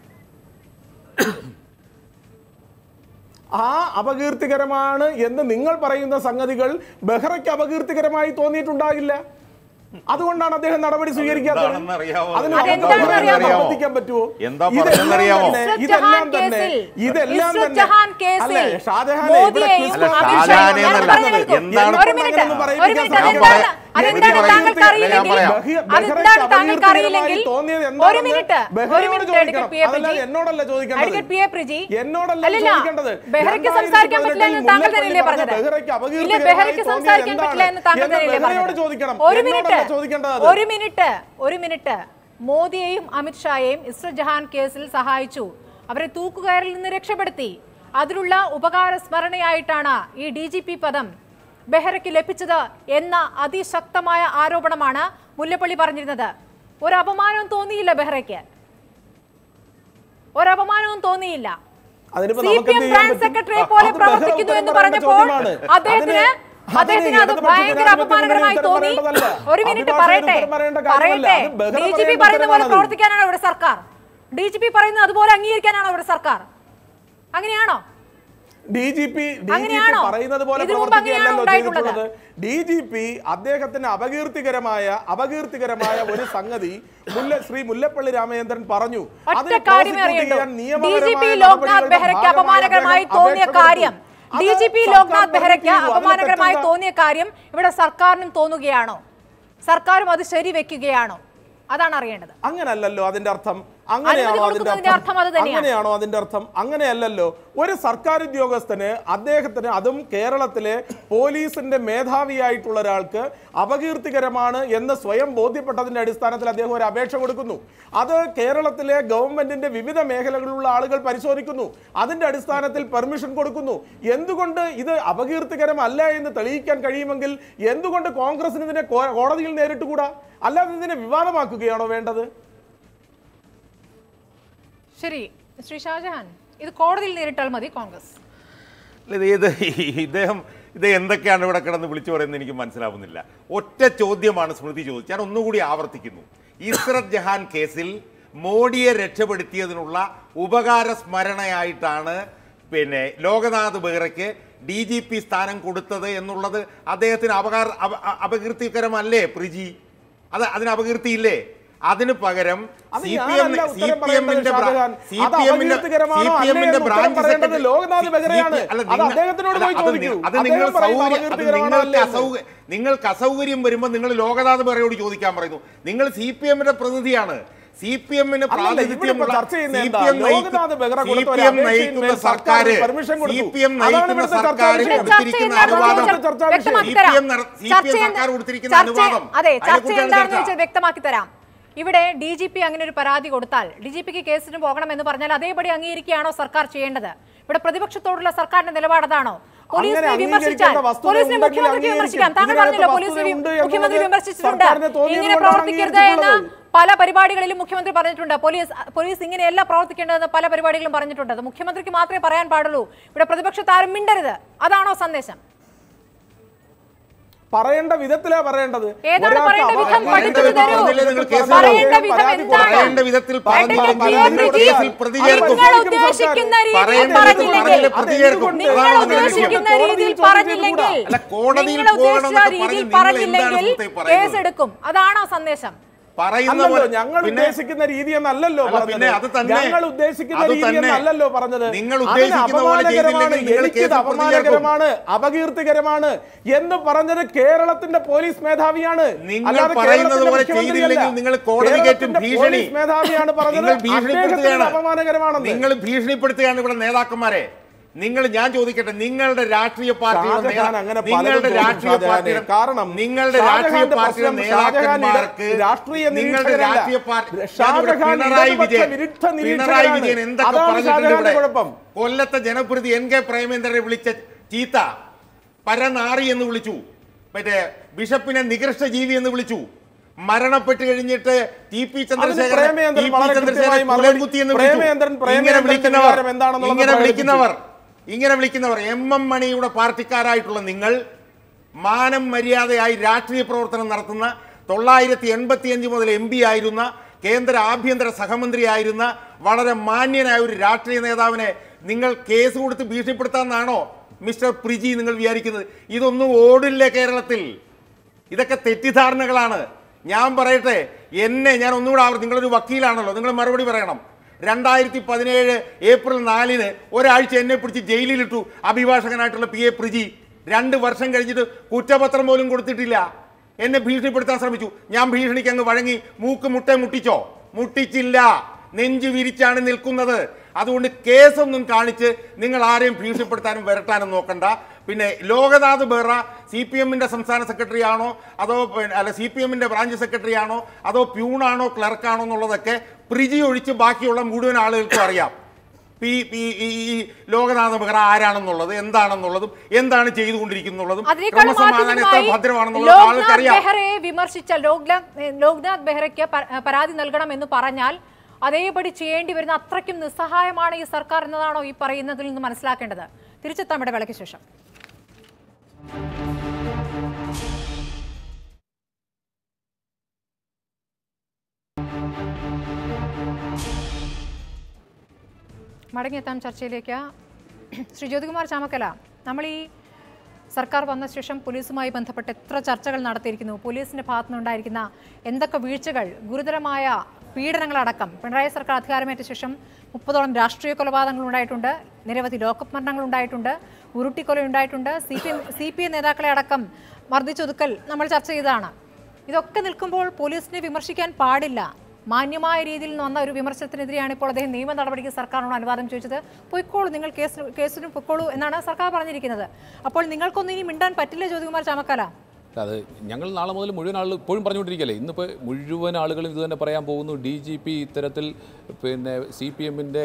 ആ അപകീർത്തികരമാണ് എന്ന് നിങ്ങൾ പറയുന്ന സംഗതികൾ ബെഹ്റയ്ക്ക് അപകീർത്തികരമായി തോന്നിയിട്ടുണ്ടാകില്ല അതുകൊണ്ടാണ് അദ്ദേഹം നടപടി സ്വീകരിക്കാത്തത് എന്താണെന്ന് അറിയാമോ? അതിന് അതെന്താണെന്ന് നമുക്ക് അറിയാമോ? പ്രവർത്തിക്കാൻ പറ്റുമോ എന്താ ഇതെല്ലാം പറഞ്ഞതെന്നറിയാമോ? തന്നെ- ഇസ്രത് ഇതെല്ലാം ജഹാൻ തന്നെ കേസിൽ, ഇതെല്ലാം ഇസ്രത് തന്നെ ജഹാൻ കേസിൽ അല്ലേ ഷാജഹാനെ ഇവിടെ മോദിയെയും ക്രിസ്തു അല്ല, അമിത്ഷായും- ഷാജഹാനെ ഞാൻ എന്നല്ല. പറഞ്ഞു കേൾക്കൂ. എന്താണ് ഒരു മിനിറ്റ് അങ്ങനെയൊന്നും ഒരു പറയിപ്പിക്കാൻ മിനിറ്റ് സാധിക്കില്ല. അതെന്താണ് ഞാൻ അതെന്താണ് പറയാം. താങ്കൾക്ക് ഞാൻ അറിയില്ലെങ്കിൽ പറയാം. ബഹി- അതെന്താണ് ബഹ്റൈൻ താങ്കൾക്ക് അറിയില്ലെങ്കിൽ അപകീർത്തികരമായി തോന്നിയത് ഒരു എന്താണെന്ന് മിനിറ്റ് ഒരു ബഹ്റൈനോട് മിനിറ്റ് ചോദിക്കണം. അഡ്വക്കേറ്റ് പി എ അതല്ലാതെ പ്രജി എന്നോടല്ല ചോദിക്കേണ്ടത്. അഡ്വക്കേറ്റ് പി എ പ്രജി എന്നോടല്ല അല്ലല്ല ചോദിക്കേണ്ടത്. ബെഹ്റയ്ക്ക് സംസാരിക്കാൻ പറ്റില്ല എന്ന് താങ്കൾ തന്നെയല്ലേ പറഞ്ഞത് ഇല്ല ബെഹ്റയ്ക്ക് സംസാരിക്കാൻ പറ്റില്ല എന്ന് താങ്കൾ തന്നെയല്ലേ ബെഹ്റയോട് ചോദിക്കണം പറഞ്ഞത് ഒരു മിനിറ്റ് എന്നോടല്ല ചോദിക്കേണ്ടത് അത്. ഒരു മിനിറ്റ് ഒരു മിനിറ്റ് മോദിയെയും അമിത്ഷായെയും ഇസ്ര ജഹാൻ കേസിൽ സഹായിച്ചു അവരെ തൂക്കുകയറിൽ നിന്ന് രക്ഷപ്പെടുത്തി അതിലുള്ള ഉപകാര സ്മരണയായിട്ടാണ് ഈ ഡി ജി പി പദം ബെഹ്റയ്ക്ക് ലഭിച്ചത് എന്ന അതിശക്തമായ ആരോപണമാണ് മുല്ലപ്പള്ളി പറഞ്ഞിരുന്നത് ഒരു അപമാനവും തോന്നിയില്ല ബെഹ്റയ്ക്ക് ഒരു അപമാനവും തോന്നിയില്ല അതിനിപ്പോ സി നമുക്ക് പി എന്ത് എം ചെയ്യാൻ ബ്രാഞ്ച് പറ്റും? സെക്രട്ടറിയെ പോലെ അത് ബഹ്റ പ്രവർത്തിക്കുന്നു എന്ന് ഉത്തരം പറഞ്ഞപ്പോൾ ചോദ്യമാണ്. അദ്ദേഹത്തിന് അതിന് അദ്ദേഹത്തിന് അത് ഇടതുപക്ഷ ഭയങ്കര ജനാധിപത്യത്തിന് അപമാനകരമായി ഉത്തരം തോന്നി പറയേണ്ടതല്ല. ഒരു മിനിറ്റ് അഭിഭാഷകന് പറയട്ടെ ഉത്തരം പറയേണ്ട കാര്യമല്ല. പറയട്ടെ അത് ബഹ്റ ഡി ജി പി പറയേണ്ട പറയുന്ന പോലെ ഉത്തരവാണത്. പ്രവർത്തിക്കാനാണോ ഇവിടെ സർക്കാർ ഡി ജി പി പറയുന്നത് അതുപോലെ അംഗീകരിക്കാനാണോ ഇവിടെ സർക്കാർ അങ്ങനെയാണോ D G P D G P അങ്ങനെയാണോ? പറയുന്നത് പോലെ ഇതിനു മുമ്പ് പ്രവർത്തിക്കുകയല്ലല്ലോ അങ്ങനെയാണോ ഉണ്ടായിട്ടുള്ളത്? ചെയ്തിട്ടുള്ളത് ഡി ജി പി അദ്ദേഹത്തിന് അപകീർത്തികരമായ അപകീർത്തികരമായ ഒരു സംഗതി മുല്ല ശ്രീ മുല്ലപ്പള്ളി രാമചന്ദ്രൻ പറഞ്ഞു ഒറ്റ അതിനെ കാര്യമേ prosecute അറിയണ്ടു ചെയ്യാൻ ഡി നിയമപരമായ ജി പി നടപടികളുടെ ലോക്നാഥ് ബെഹ്റയ്ക്ക് ഭാഗമായി അപമാനകരമായി അദ്ദേഹം തോന്നിയ അപേക്ഷ കാര്യം കൊടുത്തു. ഡി അത് ജി പി സർക്കാർ ലോക്നാഥ് ബെഹ്റയ്ക്ക് permit ചെയ്തു. അതിൽ അപമാനകരമായി തെറ്റെന്താ? തോന്നിയ കാര്യം ഇവിടെ സർക്കാരിനും തോന്നുകയാണോ സർക്കാരും അത് ശരിവെക്കുകയാണോ അതാണ് അറിയേണ്ടത് അങ്ങനല്ലല്ലോ അതിന്റെ അർത്ഥം അങ്ങനെയാണോ അതിന്റെ കൊടുക്കുന്നതിന്റെ അർത്ഥം അത് തന്നെയാണ്. അങ്ങനെയാണോ അതിന്റെ അർത്ഥം അങ്ങനെയല്ലല്ലോ ഒരു സർക്കാർ ഉദ്യോഗസ്ഥന് അദ്ദേഹത്തിന് അതും കേരളത്തിലെ പോലീസിന്റെ മേധാവിയായിട്ടുള്ള ഒരാൾക്ക് അപകീർത്തികരമാണ് എന്ന് സ്വയം ബോധ്യപ്പെട്ടതിന്റെ അടിസ്ഥാനത്തിൽ അദ്ദേഹം ഒരു അപേക്ഷ കൊടുക്കുന്നു അത് കേരളത്തിലെ ഗവൺമെന്റിന്റെ വിവിധ മേഖലകളിലുള്ള ആളുകൾ പരിശോധിക്കുന്നു അതിന്റെ അടിസ്ഥാനത്തിൽ പെർമിഷൻ കൊടുക്കുന്നു എന്തുകൊണ്ട് ഇത് അപകീർത്തികരമല്ല എന്ന് തെളിയിക്കാൻ കഴിയുമെങ്കിൽ എന്തുകൊണ്ട് കോൺഗ്രസിന് ഇതിനെ കോ- കോടതിയിൽ നേരിട്ടുകൂടാ അല്ലാതെ ഇതിനെ വിവാദമാക്കുകയാണോ വേണ്ടത് ശരി ശ്രീ ഷാജഹാൻ ഇത് കോടതിയിൽ നേരിട്ടാൽ മതി കോൺഗ്രസ് ഇത് ഇത് ഇദ്ദേഹം ഇത് എന്തൊക്കെയാണ് ഇവിടെ കിടന്ന് വിളിച്ചു പറയുന്നത് എനിക്ക് മനസ്സിലാവുന്നില്ല ഒറ്റ ചോദ്യമാണ് സ്മൃതി ചോദിച്ചത് ഞാൻ ഒന്നുകൂടി ആവർത്തിക്കുന്നു ഇസ്രത് ജഹാൻ കേസിൽ മോഡിയെ രക്ഷപ്പെടുത്തിയതിനുള്ള ഉപകാര സ്മരണയായിട്ടാണ് പിന്നെ ലോകനാഥ് ബെഹ്റയ്ക്ക് ഡി ജി പി സ്ഥാനം കൊടുത്തത് എന്നുള്ളത് അദ്ദേഹത്തിന് അപകാര അപ- അ- അപകീർത്തികരമല്ലേ പ്രിജി അത് അതിന് അപകീർത്തിയില്ലേ അതിന് പകരം അത് സി പി എം ഞാനല്ല സി ഉത്തരം പി പറയേണ്ടത് എമ്മിന്റെ ഷാജഹാൻ. സി അത് പി എമ്മിന്റെ അപകീർത്തികരമാണോ സി പി അല്ലേ എമ്മിന്റെ എന്ന് ഉത്തരം ബ്രാഞ്ച് പറയേണ്ടത് സെക്രട്ടറി ലോക്നാഥ് ബെഹ്റയാണ്. അല്ല, അത് നിങ്ങൾ- അദ്ദേഹത്തിനോട് അല്ല, പോയി അത് ചോദിക്കൂ. നി- അത് അദ്ദേഹം നിങ്ങൾ പറയും സൗകര്യം അത് അപകീർത്തികരമാണോ നിങ്ങൾക്ക് അല്ലേ എന്ന്. അസൗക നിങ്ങൾക്ക് അസൗകര്യം വരുമ്പോൾ നിങ്ങൾ ലോകനാഥ് ബെഹ്റയോട് ചോദിക്കാൻ പറയുന്നു നിങ്ങൾ സി പി എമ്മിന്റെ പ്രതിനിധിയാണ് സി പി എമ്മിന് അല്ലല്ല, ഇവിടെ ഇപ്പോ ചർച്ച ചെയ്യുന്നത് എന്താ? ലോക്നാഥ് ബെഹ്റ കൊടുത്ത ഒരു സി പി എം അപേക്ഷയിൽ നയിക്കുന്ന മേൽ സർക്കാർ സർക്കാർ permission സി കൊടുത്തു. പി എം അതാണ് നയിക്കുന്ന ഇവിടുത്തെ ചർച്ചാ സർക്കാർ വിഷയം. കൊടുത്തിരിക്കുന്ന ചർച്ച അനുവാദം എന്താണെന്ന് ചർച്ചാ ചോദിച്ചാൽ വിഷയം. വ്യക്തമാക്കി തരാം. CPM നട- CPM ചർച്ച സർക്കാർ എന്താ- കൊടുത്തിരിക്കുന്ന ചർച്ച- അനുവാദം. അതെ ചർച്ച അതിനെക്കുറിച്ചാണ് എന്താണെന്ന് ചർച്ച. വെച്ചാൽ വ്യക്തമാക്കി തരാം ഇവിടെ ഡി ജി പി അങ്ങനെ ഒരു പരാതി കൊടുത്താൽ ഡി ജി പിക്ക് കേസിന് പോകണം എന്ന് പറഞ്ഞാൽ അതേപടി അംഗീകരിക്കുകയാണോ സർക്കാർ ചെയ്യേണ്ടത് ഇവിടെ പ്രതിപക്ഷത്തോടുള്ള സർക്കാരിന്റെ നിലപാട് അതാണോ പോലീസിനെ അങ്ങനെ വിമർശിച്ചാൽ അംഗീകരിക്കേണ്ട വസ്തുത പോലീസിനെ ഉണ്ടെങ്കിൽ മുഖ്യമന്ത്രിക്ക് വിമർശിക്കാം താങ്കൾ ഇതിനകത്ത് പറഞ്ഞല്ലോ വസ്തുത പോലീസിനെ വി- ഉണ്ട് എന്നുള്ളത് മുഖ്യമന്ത്രി വിമർശിച്ചിട്ടുണ്ട് സർക്കാരിന് തോന്നിയത് ഇങ്ങനെ കൊണ്ടാണ് പ്രവർത്തിക്കരുത് എന്ന് അംഗീകരിച്ചിട്ടുള്ളത്. പല പരിപാടികളിലും മുഖ്യമന്ത്രി പറഞ്ഞിട്ടുണ്ട് പോലീസ് പോലീസ് ഇങ്ങനെയല്ല പ്രവർത്തിക്കേണ്ടതെന്ന് പല പരിപാടികളും പറഞ്ഞിട്ടുണ്ട് അത് മുഖ്യമന്ത്രിക്ക് മാത്രമേ പറയാൻ പാടുള്ളൂ ഇവിടെ പ്രതിപക്ഷത്ത് ആരും മിണ്ടരുത് അതാണോ സന്ദേശം പറയേണ്ട വിധത്തിലാ പറയേണ്ടത് ഏതാണ് ഒരാൾക്ക് പറയേണ്ട വിധം അപകീർത്തികരമായ പഠിപ്പിച്ചു ഒരു തരൂ. പറഞ്ഞില്ല, നിങ്ങൾ കേസ് പറയേണ്ട കൊടുക്കണം, വിധം പരാതി എന്താണ്? കൊടുക്കണം. പറയേണ്ട വിധത്തിൽ അഡ്വക്കേറ്റ് പറഞ്ഞില്ല. പി. നിങ്ങൾ പ്രജി, കേസിൽ പ്രതി ചേർക്കും നിങ്ങൾ ഉദ്ദേശിക്കുന്ന രീതിയിൽ പറയേണ്ട പറഞ്ഞില്ലെങ്കിൽ വിധത്തിൽ പ്രതി ചേർക്കും. നിങ്ങൾ അതാണ് നിങ്ങളുടെ ഉദ്ദേശിക്കുന്ന ലക്ഷ്യം. രീതിയിൽ കോടതിയിൽ പറഞ്ഞില്ലെങ്കിൽ അല്ല, കോടതിയിൽ നിങ്ങൾ ഉദ്ദേശിച്ച പോകണമെന്നൊക്കെ രീതിയിൽ പറഞ്ഞ് നിങ്ങൾ പറഞ്ഞില്ലെങ്കിൽ എന്താണ് സുഹൃത്തേ പറയുന്നത്? കേസെടുക്കും അതാണോ സന്ദേശം പറയുന്ന അല്ലല്ലോ പോലെ ഞങ്ങൾ പിന്നെ ഉദ്ദേശിക്കുന്ന രീതി എന്നല്ലല്ലോ അല്ല, പറഞ്ഞത് പിന്നെ അത് തന്നെ. ഞങ്ങൾ ഉദ്ദേശിക്കുന്ന അത് രീതി തന്നെ. എന്നല്ലല്ലോ പറഞ്ഞത് നിങ്ങൾ അതിന് ഉദ്ദേശിക്കുന്ന പോലെ അപമാനകരമാണ് ചെയ്തില്ലെങ്കിൽ നിങ്ങൾ എനിക്കിത് കേസിൽ പ്രതി ചേർക്കും. അപമാനകരമാണ് അപകീർത്തികരമാണ് എന്ന് പറഞ്ഞത് കേരളത്തിന്റെ പോലീസ് മേധാവിയാണ് നിങ്ങൾ അല്ലാതെ പറയുന്നത് കേരളത്തിന്റെ പോലെ മുഖ്യമന്ത്രിയല്ല. ചെയ്തില്ലെങ്കിൽ നിങ്ങൾ കോടതി കയറ്റും കേരളത്തിന്റെ ഭീഷണി പോലീസ് മേധാവിയാണ് പറഞ്ഞത് നിങ്ങൾ അദ്ദേഹത്തിന് ഭീഷണിപ്പെടുത്തുകയാണ് അപമാനകരമാണെന്ന് നിങ്ങൾ ഭീഷണിപ്പെടുത്തുകയാണ് ഇവിടെ നേതാക്കന്മാരെ നിങ്ങൾ ഞാൻ ചോദിക്കട്ടെ നിങ്ങളുടെ രാഷ്ട്രീയ പാർട്ടിയുടെ ഷാജഹാൻ നേതാ- അങ്ങനെ പലതും നിങ്ങളുടെ ചോദിച്ചു രാഷ്ട്രീയ ഷാജഹാനെ. പാർട്ടിയുടെ കാരണം നിങ്ങളുടെ ഷാജഹാന്റെ രാഷ്ട്രീയ പാർട്ടിയുടെ പ്രശ്നം ഷാജഹാൻ നേതാക്കന്മാർക്ക് രാഷ്ട്രീയ നിങ്ങളുടെ നിരീക്ഷകനല്ല. രാഷ്ട്രീയ പാർട്ടി ഷാജഹാൻ പിണറായി ഇടതുപക്ഷ വിജയൻ വിരുദ്ധ പിണറായി നിരീക്ഷകനാണ്. വിജയൻ എന്തൊക്കെ അതാണ് പറഞ്ഞിട്ടുണ്ട് ഷാജഹാന്റെ ഇവിടെ കുഴപ്പം. കൊല്ലത്തെ ജനപ്രതി എൻ കെ പ്രേമേന്ദ്രനെ വിളിച്ച ചീത്ത പരനാറി എന്ന് വിളിച്ചു മറ്റേ ബിഷപ്പിനെ നികൃഷ്ട ജീവി എന്ന് വിളിച്ചു മരണപ്പെട്ട് കഴിഞ്ഞിട്ട് T P Chandrasekharan Premendran T P വളരെ ചന്ദ്രശേഖരൻ കൃത്യമായി മറുപടി- കുലംകുത്തി എന്ന് പ്രേമേന്ദ്രൻ വിളിച്ചു ഇങ്ങനെ പ്രേമേന്ദ്രന്റെ വിളിക്കുന്നവർ വികാരം എന്താണെന്നുള്ളത് ഇങ്ങനെ പ്രകടിപ്പിച്ചു. വിളിക്കുന്നവർ ഇങ്ങനെ വിളിക്കുന്നവർ എം എം മണിയുടെ പാർട്ടിക്കാരായിട്ടുള്ള നിങ്ങൾ മാനം മര്യാദയായി രാഷ്ട്രീയ പ്രവർത്തനം നടത്തുന്ന തൊള്ളായിരത്തി എൺപത്തിയഞ്ച് മുതൽ എം പി ആയിരുന്ന കേന്ദ്ര ആഭ്യന്തര സഹമന്ത്രിയായിരുന്ന വളരെ മാന്യനായ ഒരു രാഷ്ട്രീയ നേതാവിനെ നിങ്ങൾ കേസ് കൊടുത്ത് ഭീഷണിപ്പെടുത്താമെന്നാണോ മിസ്റ്റർ പ്രിജി നിങ്ങൾ വിചാരിക്കുന്നത് ഇതൊന്നും ഓടില്ല കേരളത്തിൽ ഇതൊക്കെ തെറ്റിദ്ധാരണകളാണ് ഞാൻ പറയട്ടെ എന്നെ ഞാൻ ഒന്നുകൂടെ ആവർ നിങ്ങളൊരു വക്കീലാണല്ലോ നിങ്ങൾ മറുപടി പറയണം രണ്ടായിരത്തി പതിനേഴ് ഏപ്രിൽ നാലിന് ഒരാഴ്ച എന്നെ പിടിച്ച് ജയിലിലിട്ടു അഭിഭാഷകനായിട്ടുള്ള പി എ പ്രിജി രണ്ട് വർഷം കഴിഞ്ഞിട്ട് കുറ്റപത്രം പോലും കൊടുത്തിട്ടില്ല എന്നെ ഭീഷണിപ്പെടുത്താൻ ശ്രമിച്ചു ഞാൻ ഭീഷണിക്ക് അങ്ങ് വഴങ്ങി മൂക്ക് മുട്ട മുട്ടിച്ചോ മുട്ടിച്ചില്ല നെഞ്ചു വിരിച്ചാണ് നിൽക്കുന്നത് അതുകൊണ്ട് കേസൊന്നും കാണിച്ച് നിങ്ങൾ ആരെയും ഭീഷണിപ്പെടുത്താനും വരട്ടാനും നോക്കണ്ട പിന്നെ ലോകനാഥ് ബെഹ്റ സി പി എമ്മിന്റെ സംസ്ഥാന സെക്രട്ടറി ആണോ അതോ പിന്നെ അല്ല സി പി എമ്മിന്റെ ബ്രാഞ്ച് സെക്രട്ടറി ആണോ അതോ പ്യൂണാണോ ക്ലർക്കാണോ എന്നുള്ളതൊക്കെ പ്രിജി ഒഴിച്ച് ബാക്കിയുള്ള മുഴുവൻ ആളുകൾക്കും അറിയാം ഈ ഈ- ഈ ഈ ലോകനാഥ ബെഹ്റ ആരാണെന്നുള്ളത് എന്താണെന്നുള്ളതും എന്താണ് ചെയ്തുകൊണ്ടിരിക്കുന്നുള്ളതും അതിനേക്കാൾ ക്രമസമാധാനം എത്ര മാറ്റമായി ഭദ്രമാണെന്നുള്ളത് ലോക്നാഥ് ആൾക്കറിയാം ബെഹ്റയെ വിമർശിച്ച ലോക്നാഥ് ലോക്നാഥ് ബെഹ്റയ്ക്ക് പ- പരാതി നൽകണം എന്ന് പറഞ്ഞാൽ അതേപടി ചെയ്യേണ്ടി വരുന്ന അത്രയ്ക്കും നിസ്സഹായമാണ് ഈ സർക്കാർ എന്നതാണോ ഈ പറയുന്നതിൽ നിന്ന് മനസ്സിലാക്കേണ്ടത് തിരിച്ചെത്താം ഇവിടെ വിളയ്ക്ക് ശേഷം മടങ്ങിയെത്താം ചർച്ചയിലേക്ക് ശ്രീ ജ്യോതികുമാർ ചാമക്കല നമ്മൾ ഈ സർക്കാർ വന്ന ശേഷം പോലീസുമായി ബന്ധപ്പെട്ട് എത്ര ചർച്ചകൾ നടത്തിയിരിക്കുന്നു പോലീസിന്റെ ഭാഗത്തുനിന്നുണ്ടായിരിക്കുന്ന എന്തൊക്കെ വീഴ്ചകൾ ഗുരുതരമായ പീഡനങ്ങളടക്കം പിണറായി സർക്കാർ അധികാരമേറ്റ ശേഷം മുപ്പതോളം രാഷ്ട്രീയ കൊലപാതകങ്ങൾ ഉണ്ടായിട്ടുണ്ട് നിരവധി ലോക്കപ്പ് മരണങ്ങൾ ഉണ്ടായിട്ടുണ്ട് ഉരുട്ടിക്കൊല ഉണ്ടായിട്ടുണ്ട് C P M C P M നേതാക്കളെ അടക്കം മർദ്ദിച്ചൊതുക്കൽ നമ്മൾ ചർച്ച ചെയ്തതാണ് ഇതൊക്കെ നിൽക്കുമ്പോൾ പോലീസിനെ വിമർശിക്കാൻ പാടില്ല മാന്യമായ രീതിയിൽ നിന്ന് വന്ന ഒരു വിമർശനത്തിനെതിരെയാണ് ഇപ്പോൾ അദ്ദേഹം നിയമ നടപടിക്ക് സർക്കാരിനോട് അനുവാദം ചോദിച്ചത് പൊയ്ക്കോളൂ നിങ്ങൾ കേസ് കേസിന് പൊയ്ക്കോളൂ എന്നാണ് സർക്കാർ പറഞ്ഞിരിക്കുന്നത് അപ്പോൾ നിങ്ങൾക്കൊന്നും ഇനി മിണ്ടാൻ പറ്റില്ല ജ്യോതികുമാർ ചാമക്കാല അത് ഞങ്ങൾ നാളെ മുതൽ മുഴുവൻ ആളുകൾ ഇപ്പോഴും പറഞ്ഞുകൊണ്ടിരിക്കുകയല്ലേ ഇന്നിപ്പോൾ മുഴുവൻ ആളുകളും ഇത് തന്നെ പറയാൻ പോകുന്നു ഡി ജി പി ഇത്തരത്തിൽ പിന്നെ സി പി എമ്മിൻ്റെ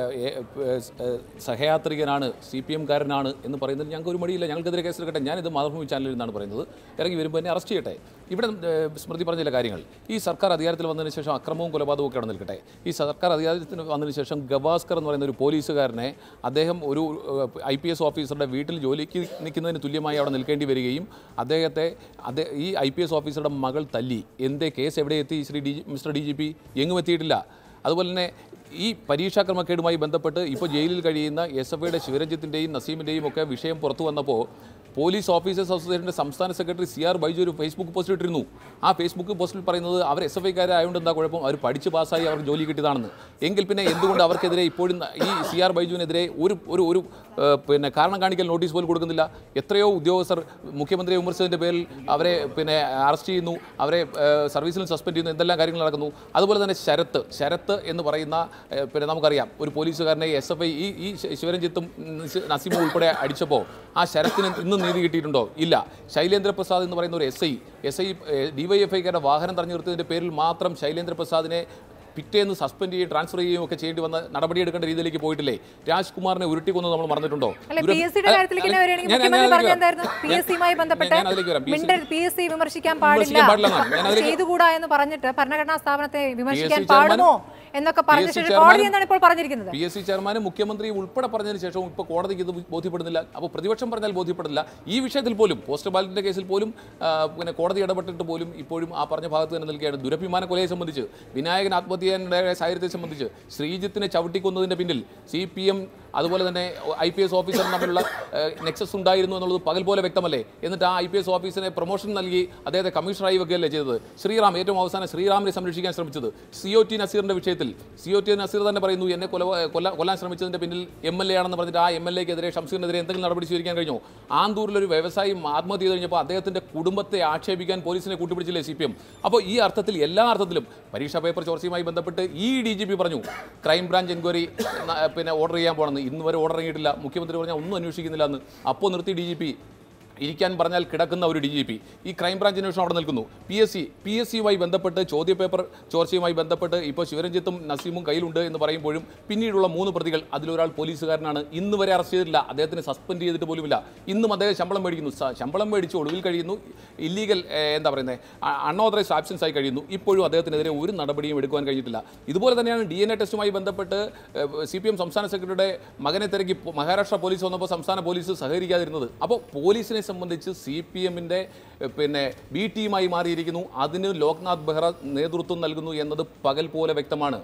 സഹയാത്രികനാണ് സി പി എംകാരനാണ് എന്ന് പറയുന്നത് ഞങ്ങൾക്ക് ഒരു മടിയില്ല ഞങ്ങൾക്കെതിരെ കേസെടുക്കട്ടെ ഞാനിത് മാതൃഭൂമി ചാനലിൽ നിന്നാണ് പറയുന്നത് ഇറങ്ങി വരുമ്പോൾ എന്നെ അറസ്റ്റ് ചെയ്യട്ടെ ഇവിടെ ഏഹ്, സ്മൃതി പറഞ്ഞ ചില കാര്യങ്ങൾ ഈ സർക്കാർ അധികാരത്തിൽ വന്നതിന് ശേഷം അക്രമവും കൊലപാതകവും ഒക്കെ അവിടെ നിൽക്കട്ടെ ഈ സർക്കാർ അധികാരത്തിന് വന്നതിന് ശേഷം ഗവാസ്കർ എന്ന് പറയുന്ന ഒരു പോലീസുകാരനെ അദ്ദേഹം ഒരു ഐ പി എസ് ഓഫീസറുടെ വീട്ടിൽ ജോലിക്ക് നിൽക്കുന്നതിന് തുല്യമായി അവിടെ നിൽക്കേണ്ടി വരികയും അദ്ദേഹത്തെ അതേ ഈ ഐ പി എസ് ഓഫീസറുടെ മകൾ തല്ലി എന്തേ കേസ് എവിടെ എത്തി Shri D mister D G P എങ്ങും എത്തിയിട്ടില്ല അതുപോലെ തന്നെ ഈ പരീക്ഷാ ക്രമക്കേടുമായി ബന്ധപ്പെട്ട് ഇപ്പോൾ ജയിലിൽ കഴിയുന്ന എസ് എഫ് ഐയുടെ ശിവരഞ്ജിത്തിൻ്റെയും നസീമിൻ്റെയും ഒക്കെ വിഷയം പുറത്തു വന്നപ്പോൾ പോലീസ് ഓഫീസേഴ്സ് അസോസിയേഷൻ്റെ സംസ്ഥാന സെക്രട്ടറി സി ആർ ബൈജു ഒരു ഫേസ്ബുക്ക് പോസ്റ്റ് ഇട്ടിരുന്നു ആ ഫേസ്ബുക്ക് പോസ്റ്റിൽ പറയുന്നത് അവർ എസ് എഫ് ഐക്കാരായതുകൊണ്ട് എന്താ കുഴപ്പം അവർ പഠിച്ച് പാസ്സായി അവർക്ക് ജോലി കിട്ടിയതാണെന്ന് എങ്കിൽ പിന്നെ എന്തുകൊണ്ട് അവർക്കെതിരെ ഇപ്പോഴും ഈ സി ആർ ബൈജുവിനെതിരെ ഒരു ഒരു ഒരു ഏഹ്, പിന്നെ കാരണം കാണിക്കൽ നോട്ടീസ് പോലും കൊടുക്കുന്നില്ല എത്രയോ ഉദ്യോഗസ്ഥർ മുഖ്യമന്ത്രിയെ വിമർശിച്ചതിൻ്റെ പേരിൽ അവരെ പിന്നെ അറസ്റ്റ് ചെയ്യുന്നു അവരെ ഏഹ്, സർവീസിൽ സസ്പെൻഡ് ചെയ്യുന്നു എന്തെല്ലാം കാര്യങ്ങൾ നടക്കുന്നു അതുപോലെ തന്നെ ശരത്ത് ശരത്ത് എന്ന് പറയുന്ന ഏഹ്, പിന്നെ നമുക്കറിയാം ഒരു പോലീസുകാരനെ എസ് എഫ് ഐ ഈ ഈ ശ- ശിവരഞ്ജിത്തും നസി- നസീമും ഉൾപ്പെടെ അടിച്ചപ്പോൾ ആ ശരത്തിന് ഇന്നും നീതി കിട്ടിയിട്ടുണ്ടോ ഇല്ല ശൈലേന്ദ്ര പ്രസാദ് എന്ന് പറയുന്ന ഒരു എസ് ഐ എസ് ഐ ഡിവൈഎഫ്ഐക്കാരുടെ വാഹനം തടഞ്ഞു നിർത്തിയതിൻ്റെ പേരിൽ മാത്രം ശൈലേന്ദ്ര പ്രസാദിനെ പിറ്റേന്ന് സസ്പെൻഡ് ചെയ്യുകയും ട്രാൻസ്ഫർ ചെയ്യുകയും ഒക്കെ ചെയ്യേണ്ടി വന്ന നടപടിയെടുക്കേണ്ട രീതിയിലേക്ക് പോയിട്ടില്ലേ രാജ്കുമാറിനെ ഉരുട്ടിക്കൊന്ന് നമ്മൾ മറന്നിട്ടുണ്ടോ അല്ലെ ദുര- പി എസ് സിയുടെ കാര്യത്തിലേക്ക് തന്നെ വരികയാണെങ്കിൽ ഞാൻ- ഞാൻ മുഖ്യമന്ത്രി അതിലേക്ക് പറഞ്ഞ വരാം. എന്തായിരുന്നു പി ഞാൻ- എസ് സിയുമായി ബന്ധപ്പെട്ട് ഞാൻ അതിലേക്ക് വരാം. PSC മിണ്ടൽ പി എസ് സി വിമർശിക്കാൻ വിമർശിക്കാൻ പാടില്ല പാടില്ല ഞാൻ അതിലേക്ക് ചെയ്തുകൂടാ എന്ന് പറഞ്ഞിട്ട് ഭരണഘടനാ സ്ഥാപനത്തെ വിമർശിക്കാൻ ചെയർമാൻ- പാടുമോ എന്നൊക്കെ പറഞ്ഞ PSC ശേഷം ചെയർമാൻ- കോടതി എന്താണ് ഇപ്പോൾ പറഞ്ഞിരിക്കുന്നത് പി എസ് സി ചെയർമാനും മുഖ്യമന്ത്രിയും ഉൾപ്പെടെ പറഞ്ഞതിന് ശേഷവും ഇപ്പോൾ കോടതിക്ക് ഇത് ബോധ്യപ്പെടുന്നില്ല അപ്പോൾ പ്രതിപക്ഷം പറഞ്ഞാൽ ബോധ്യപ്പെടില്ല ഈ വിഷയത്തിൽ പോലും പോസ്റ്റ് ബാലറ്റിൻ്റെ കേസിൽ പോലും ആ, പിന്നെ കോടതി ഇടപെട്ടിട്ട് പോലും ഇപ്പോഴും ആ പറഞ്ഞ ഭാഗത്ത് തന്നെ നിൽക്കുകയാണ് ദുരഭിമാന കൊലയെ സംബന്ധിച്ച് വിനായകൻ ആത്മഹത്യയുടെ സാഹചര്യത്തെ സംബന്ധിച്ച് ശ്രീജിത്തിനെ ചവിട്ടിക്കൊന്നതിൻ്റെ പിന്നിൽ സി പി എം അതുപോലെ തന്നെ ഐ പി എസ് ഓഫീസറും തമ്മിലുള്ള നെക്സസ് ഉണ്ടായിരുന്നു എന്നുള്ളത് പകൽ പോലെ വ്യക്തമല്ലേ എന്നിട്ട് ആ ഐ പി എസ് ഓഫീസറെ പ്രൊമോഷൻ നൽകി അദ്ദേഹത്തെ കമ്മീഷണറായി വെക്കുകയല്ലേ ചെയ്തത് ശ്രീറാം ഏറ്റവും അവസാനം ശ്രീറാമിനെ സംരക്ഷിക്കാൻ ശ്രമിച്ചത് സി ഒ ടി നസീറിന്റെ വിഷയത്തിൽ സി ഒ ടി നസീർ തന്നെ പറയുന്നു എന്നെ കൊല കൊല്ല കൊല്ലാൻ ശ്രമിച്ചതിന്റെ പിന്നിൽ എം എൽ എ ആണെന്ന് പറഞ്ഞിട്ട് ആ എം എൽ എക്കെതിരെ ഷംസീറിനെതിരെ എന്തെങ്കിലും നടപടി സ്വീകരിക്കാൻ കഴിഞ്ഞോ ആന്തൂരിൽ ഒരു വ്യവസായി ആത്മഹത്യ ചെയ്ത് കഴിഞ്ഞപ്പോൾ അദ്ദേഹത്തിന്റെ കുടുംബത്തെ ആക്ഷേപിക്കാൻ പോലീസിനെ കൂട്ടുപിടിച്ചില്ലേ സി പി എം അപ്പോൾ ഈ അർത്ഥത്തിൽ എല്ലാ അർത്ഥത്തിലും പരീക്ഷാ പേപ്പർ ചോർച്ചയുമായി ബന്ധപ്പെട്ട് ഈ ഡി ജി പി പറഞ്ഞു ക്രൈംബ്രാഞ്ച് എൻക്വയറി പിന്നെ ഓർഡർ ചെയ്യാൻ പോകണമെന്ന് ഇന്ന് വരെ ഓർഡർ ഇറങ്ങിയിട്ടില്ല മുഖ്യമന്ത്രി പറഞ്ഞാൽ ഒന്നും അന്വേഷിക്കുന്നില്ല എന്ന് അപ്പോൾ നിർത്തി ഡി ജി പി ഇരിക്കാൻ പറഞ്ഞാൽ കിടക്കുന്ന ഒരു ഡി ജി പി ഈ ക്രൈംബ്രാഞ്ച് അന്വേഷണം അവിടെ നിൽക്കുന്നു P S C P S സിയുമായി ബന്ധപ്പെട്ട് ചോദ്യപേപ്പർ ചോർച്ചയുമായി ബന്ധപ്പെട്ട് ഇപ്പോൾ ശിവരഞ്ജിത്തും നസീമും കയ്യിലുണ്ട് എന്ന് പറയുമ്പോഴും പിന്നീടുള്ള മൂന്ന് പ്രതികൾ അതിലൊരാൾ പോലീസുകാരനാണ് ഇന്ന് വരെ അറസ്റ്റ് ചെയ്തിട്ടില്ല അദ്ദേഹത്തിന് സസ്പെൻഡ് ചെയ്തിട്ട് പോലുമില്ല ഇന്നും അദ്ദേഹം ശമ്പളം മേടിക്കുന്നു സ- ശമ്പളം മേടിച്ച് ഒടുവിൽ കഴിയുന്നു ഇല്ലീഗൽ എന്താ പറയുന്നത് അൺഓതറൈസ്ഡ് ആബ്സെൻസ് ആയി കഴിയുന്നു ഇപ്പോഴും അദ്ദേഹത്തിനെതിരെ ഒരു നടപടിയും എടുക്കുവാൻ കഴിഞ്ഞിട്ടില്ല ഇതുപോലെ തന്നെയാണ് ഡി എൻ എ ടെസ്റ്റുമായി ബന്ധപ്പെട്ട് സി പി എം സംസ്ഥാന സെക്രട്ടറിയുടെ മകനെ തിരക്കി പോ- മഹാരാഷ്ട്ര പോലീസ് വന്നപ്പോൾ സംസ്ഥാന പോലീസ് സഹകരിക്കാതിരുന്നത് അപ്പോൾ പോലീസിനെ സംബന്ധിച്ച് സി പി എമ്മിൻ്റെ പിന്നെ ബി ടീമായി മാറിയിരിക്കുന്നു അതിന് ലോക്നാഥ് ബെഹ്റ നേതൃത്വം നൽകുന്നു എന്നത് പകൽ പോലെ വ്യക്തമാണ്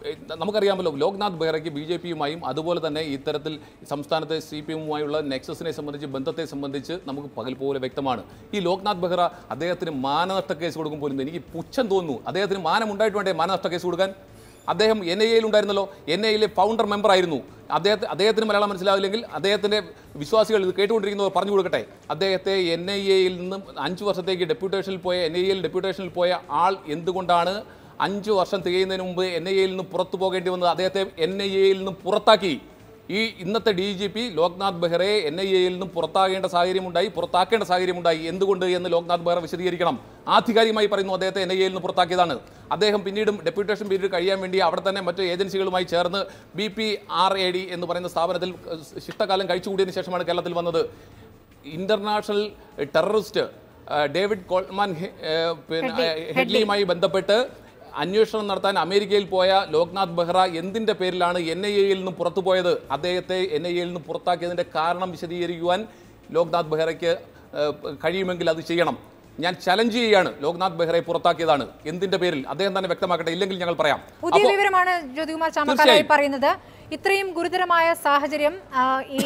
ഏഹ്, നമുക്കറിയാമല്ലോ ലോക്നാഥ് ബെഹ്റയ്ക്ക് ബി ജെ പിയുമായും അതുപോലെ തന്നെ ഇത്തരത്തിൽ സംസ്ഥാനത്തെ സി പി എമ്മുമായുള്ള നെക്സസിനെ സംബന്ധിച്ച് ബന്ധത്തെ സംബന്ധിച്ച് നമുക്ക് പകൽ പോലെ വ്യക്തമാണ് ഈ ലോക്നാഥ് ബെഹ്റ അദ്ദേഹത്തിന് മാനനഷ്ട കേസ് കൊടുക്കുമ്പോൾ എനിക്ക് പുച്ഛം തോന്നുന്നു അദ്ദേഹത്തിന് മാനം ഉണ്ടായിട്ട് വേണ്ടേ മാനനഷ്ട കേസ് കൊടുക്കാൻ അദ്ദേഹം എൻ ഐ എയിൽ ഉണ്ടായിരുന്നല്ലോ എൻ ഐ എയിലെ ഫൗണ്ടർ മെമ്പർ ആയിരുന്നു അദ്ദേഹത്തെ അദ്ദേഹത്തിന് മലയാളം മനസ്സിലാവില്ലെങ്കിൽ അദ്ദേഹത്തിൻ്റെ വിശ്വാസികൾ ഇത് കേട്ടുകൊണ്ടിരിക്കുന്നവർ പറഞ്ഞു കൊടുക്കട്ടെ അദ്ദേഹത്തെ എൻ ഐ എയിൽ നിന്നും അഞ്ച് വർഷത്തേക്ക് ഡെപ്യൂട്ടേഷനിൽ പോയ എൻ ഐ എയിൽ ഡെപ്യൂട്ടേഷനിൽ പോയ ആൾ എന്തുകൊണ്ടാണ് അഞ്ച് വർഷം തികയുന്നതിന് മുമ്പ് എൻ ഐ എയിൽ നിന്ന് പുറത്തു പോകേണ്ടി വന്നത് അദ്ദേഹത്തെ എൻ ഐ എയിൽ നിന്ന് പുറത്താക്കി ഈ ഇന്നത്തെ ഡി ജി പി ലോക്നാഥ് ബെഹ്റയെ എൻ ഐ എയിൽ നിന്നും പുറത്താകേണ്ട സാഹചര്യമുണ്ടായി പുറത്താക്കേണ്ട സാഹചര്യമുണ്ടായി എന്തുകൊണ്ട് എന്ന് ലോക്നാഥ് ബെഹ്റ വിശദീകരിക്കണം ആധികാരികമായി പറയുന്നു അദ്ദേഹത്തെ എൻ ഐ എയിൽ നിന്ന് പുറത്താക്കിയതാണ് അദ്ദേഹം പിന്നീടും ഡെപ്യൂട്ടേഷൻ പീരീഡ് കഴിയാൻ വേണ്ടി അവിടെ തന്നെ മറ്റ് ഏജൻസികളുമായി ചേർന്ന് B P R A D എന്ന് പറയുന്ന സ്ഥാപനത്തിൽ ഏഹ്, ശിഷ്ടകാലം കഴിച്ചുകൂടിയതിനു ശേഷമാണ് കേരളത്തിൽ വന്നത് ഇന്റർനാഷണൽ ടെററിസ്റ്റ് ഏഹ്, ഡേവിഡ് കോൾമാൻ ഹെ- ഏഹ്, പിന്നെ ഏഹ്, ഹെഡ്ലിയുമായി ബന്ധപ്പെട്ട് അന്വേഷണം നടത്താൻ അമേരിക്കയിൽ പോയ ലോക്നാഥ് ബെഹ്റ എന്തിന്റെ പേരിലാണ് എൻ ഐ എയിൽ നിന്ന് പുറത്തു പോയത് അദ്ദേഹത്തെ എൻ ഐ എയിൽ നിന്ന് പുറത്താക്കിയതിന്റെ കാരണം വിശദീകരിക്കുവാൻ ലോക്നാഥ് ബെഹ്റയ്ക്ക് ഏഹ്, കഴിയുമെങ്കിൽ അത് ചെയ്യണം ഞാൻ ചലഞ്ച് ചെയ്യുകയാണ് ലോക്നാഥ് ബെഹ്റയെ പുറത്താക്കിയതാണ് എന്തിന്റെ പേരിൽ അദ്ദേഹം തന്നെ വ്യക്തമാക്കട്ടെ ഇല്ലെങ്കിൽ ഞങ്ങൾ പറയാം പുതിയ അപ്പോ- വിവരമാണ് ജ്യോതികുമാർ ചാമക്കാലായി തീർച്ചയായും. പറയുന്നത് ഇത്രയും ഗുരുതരമായ സാഹചര്യം ആ, ഈ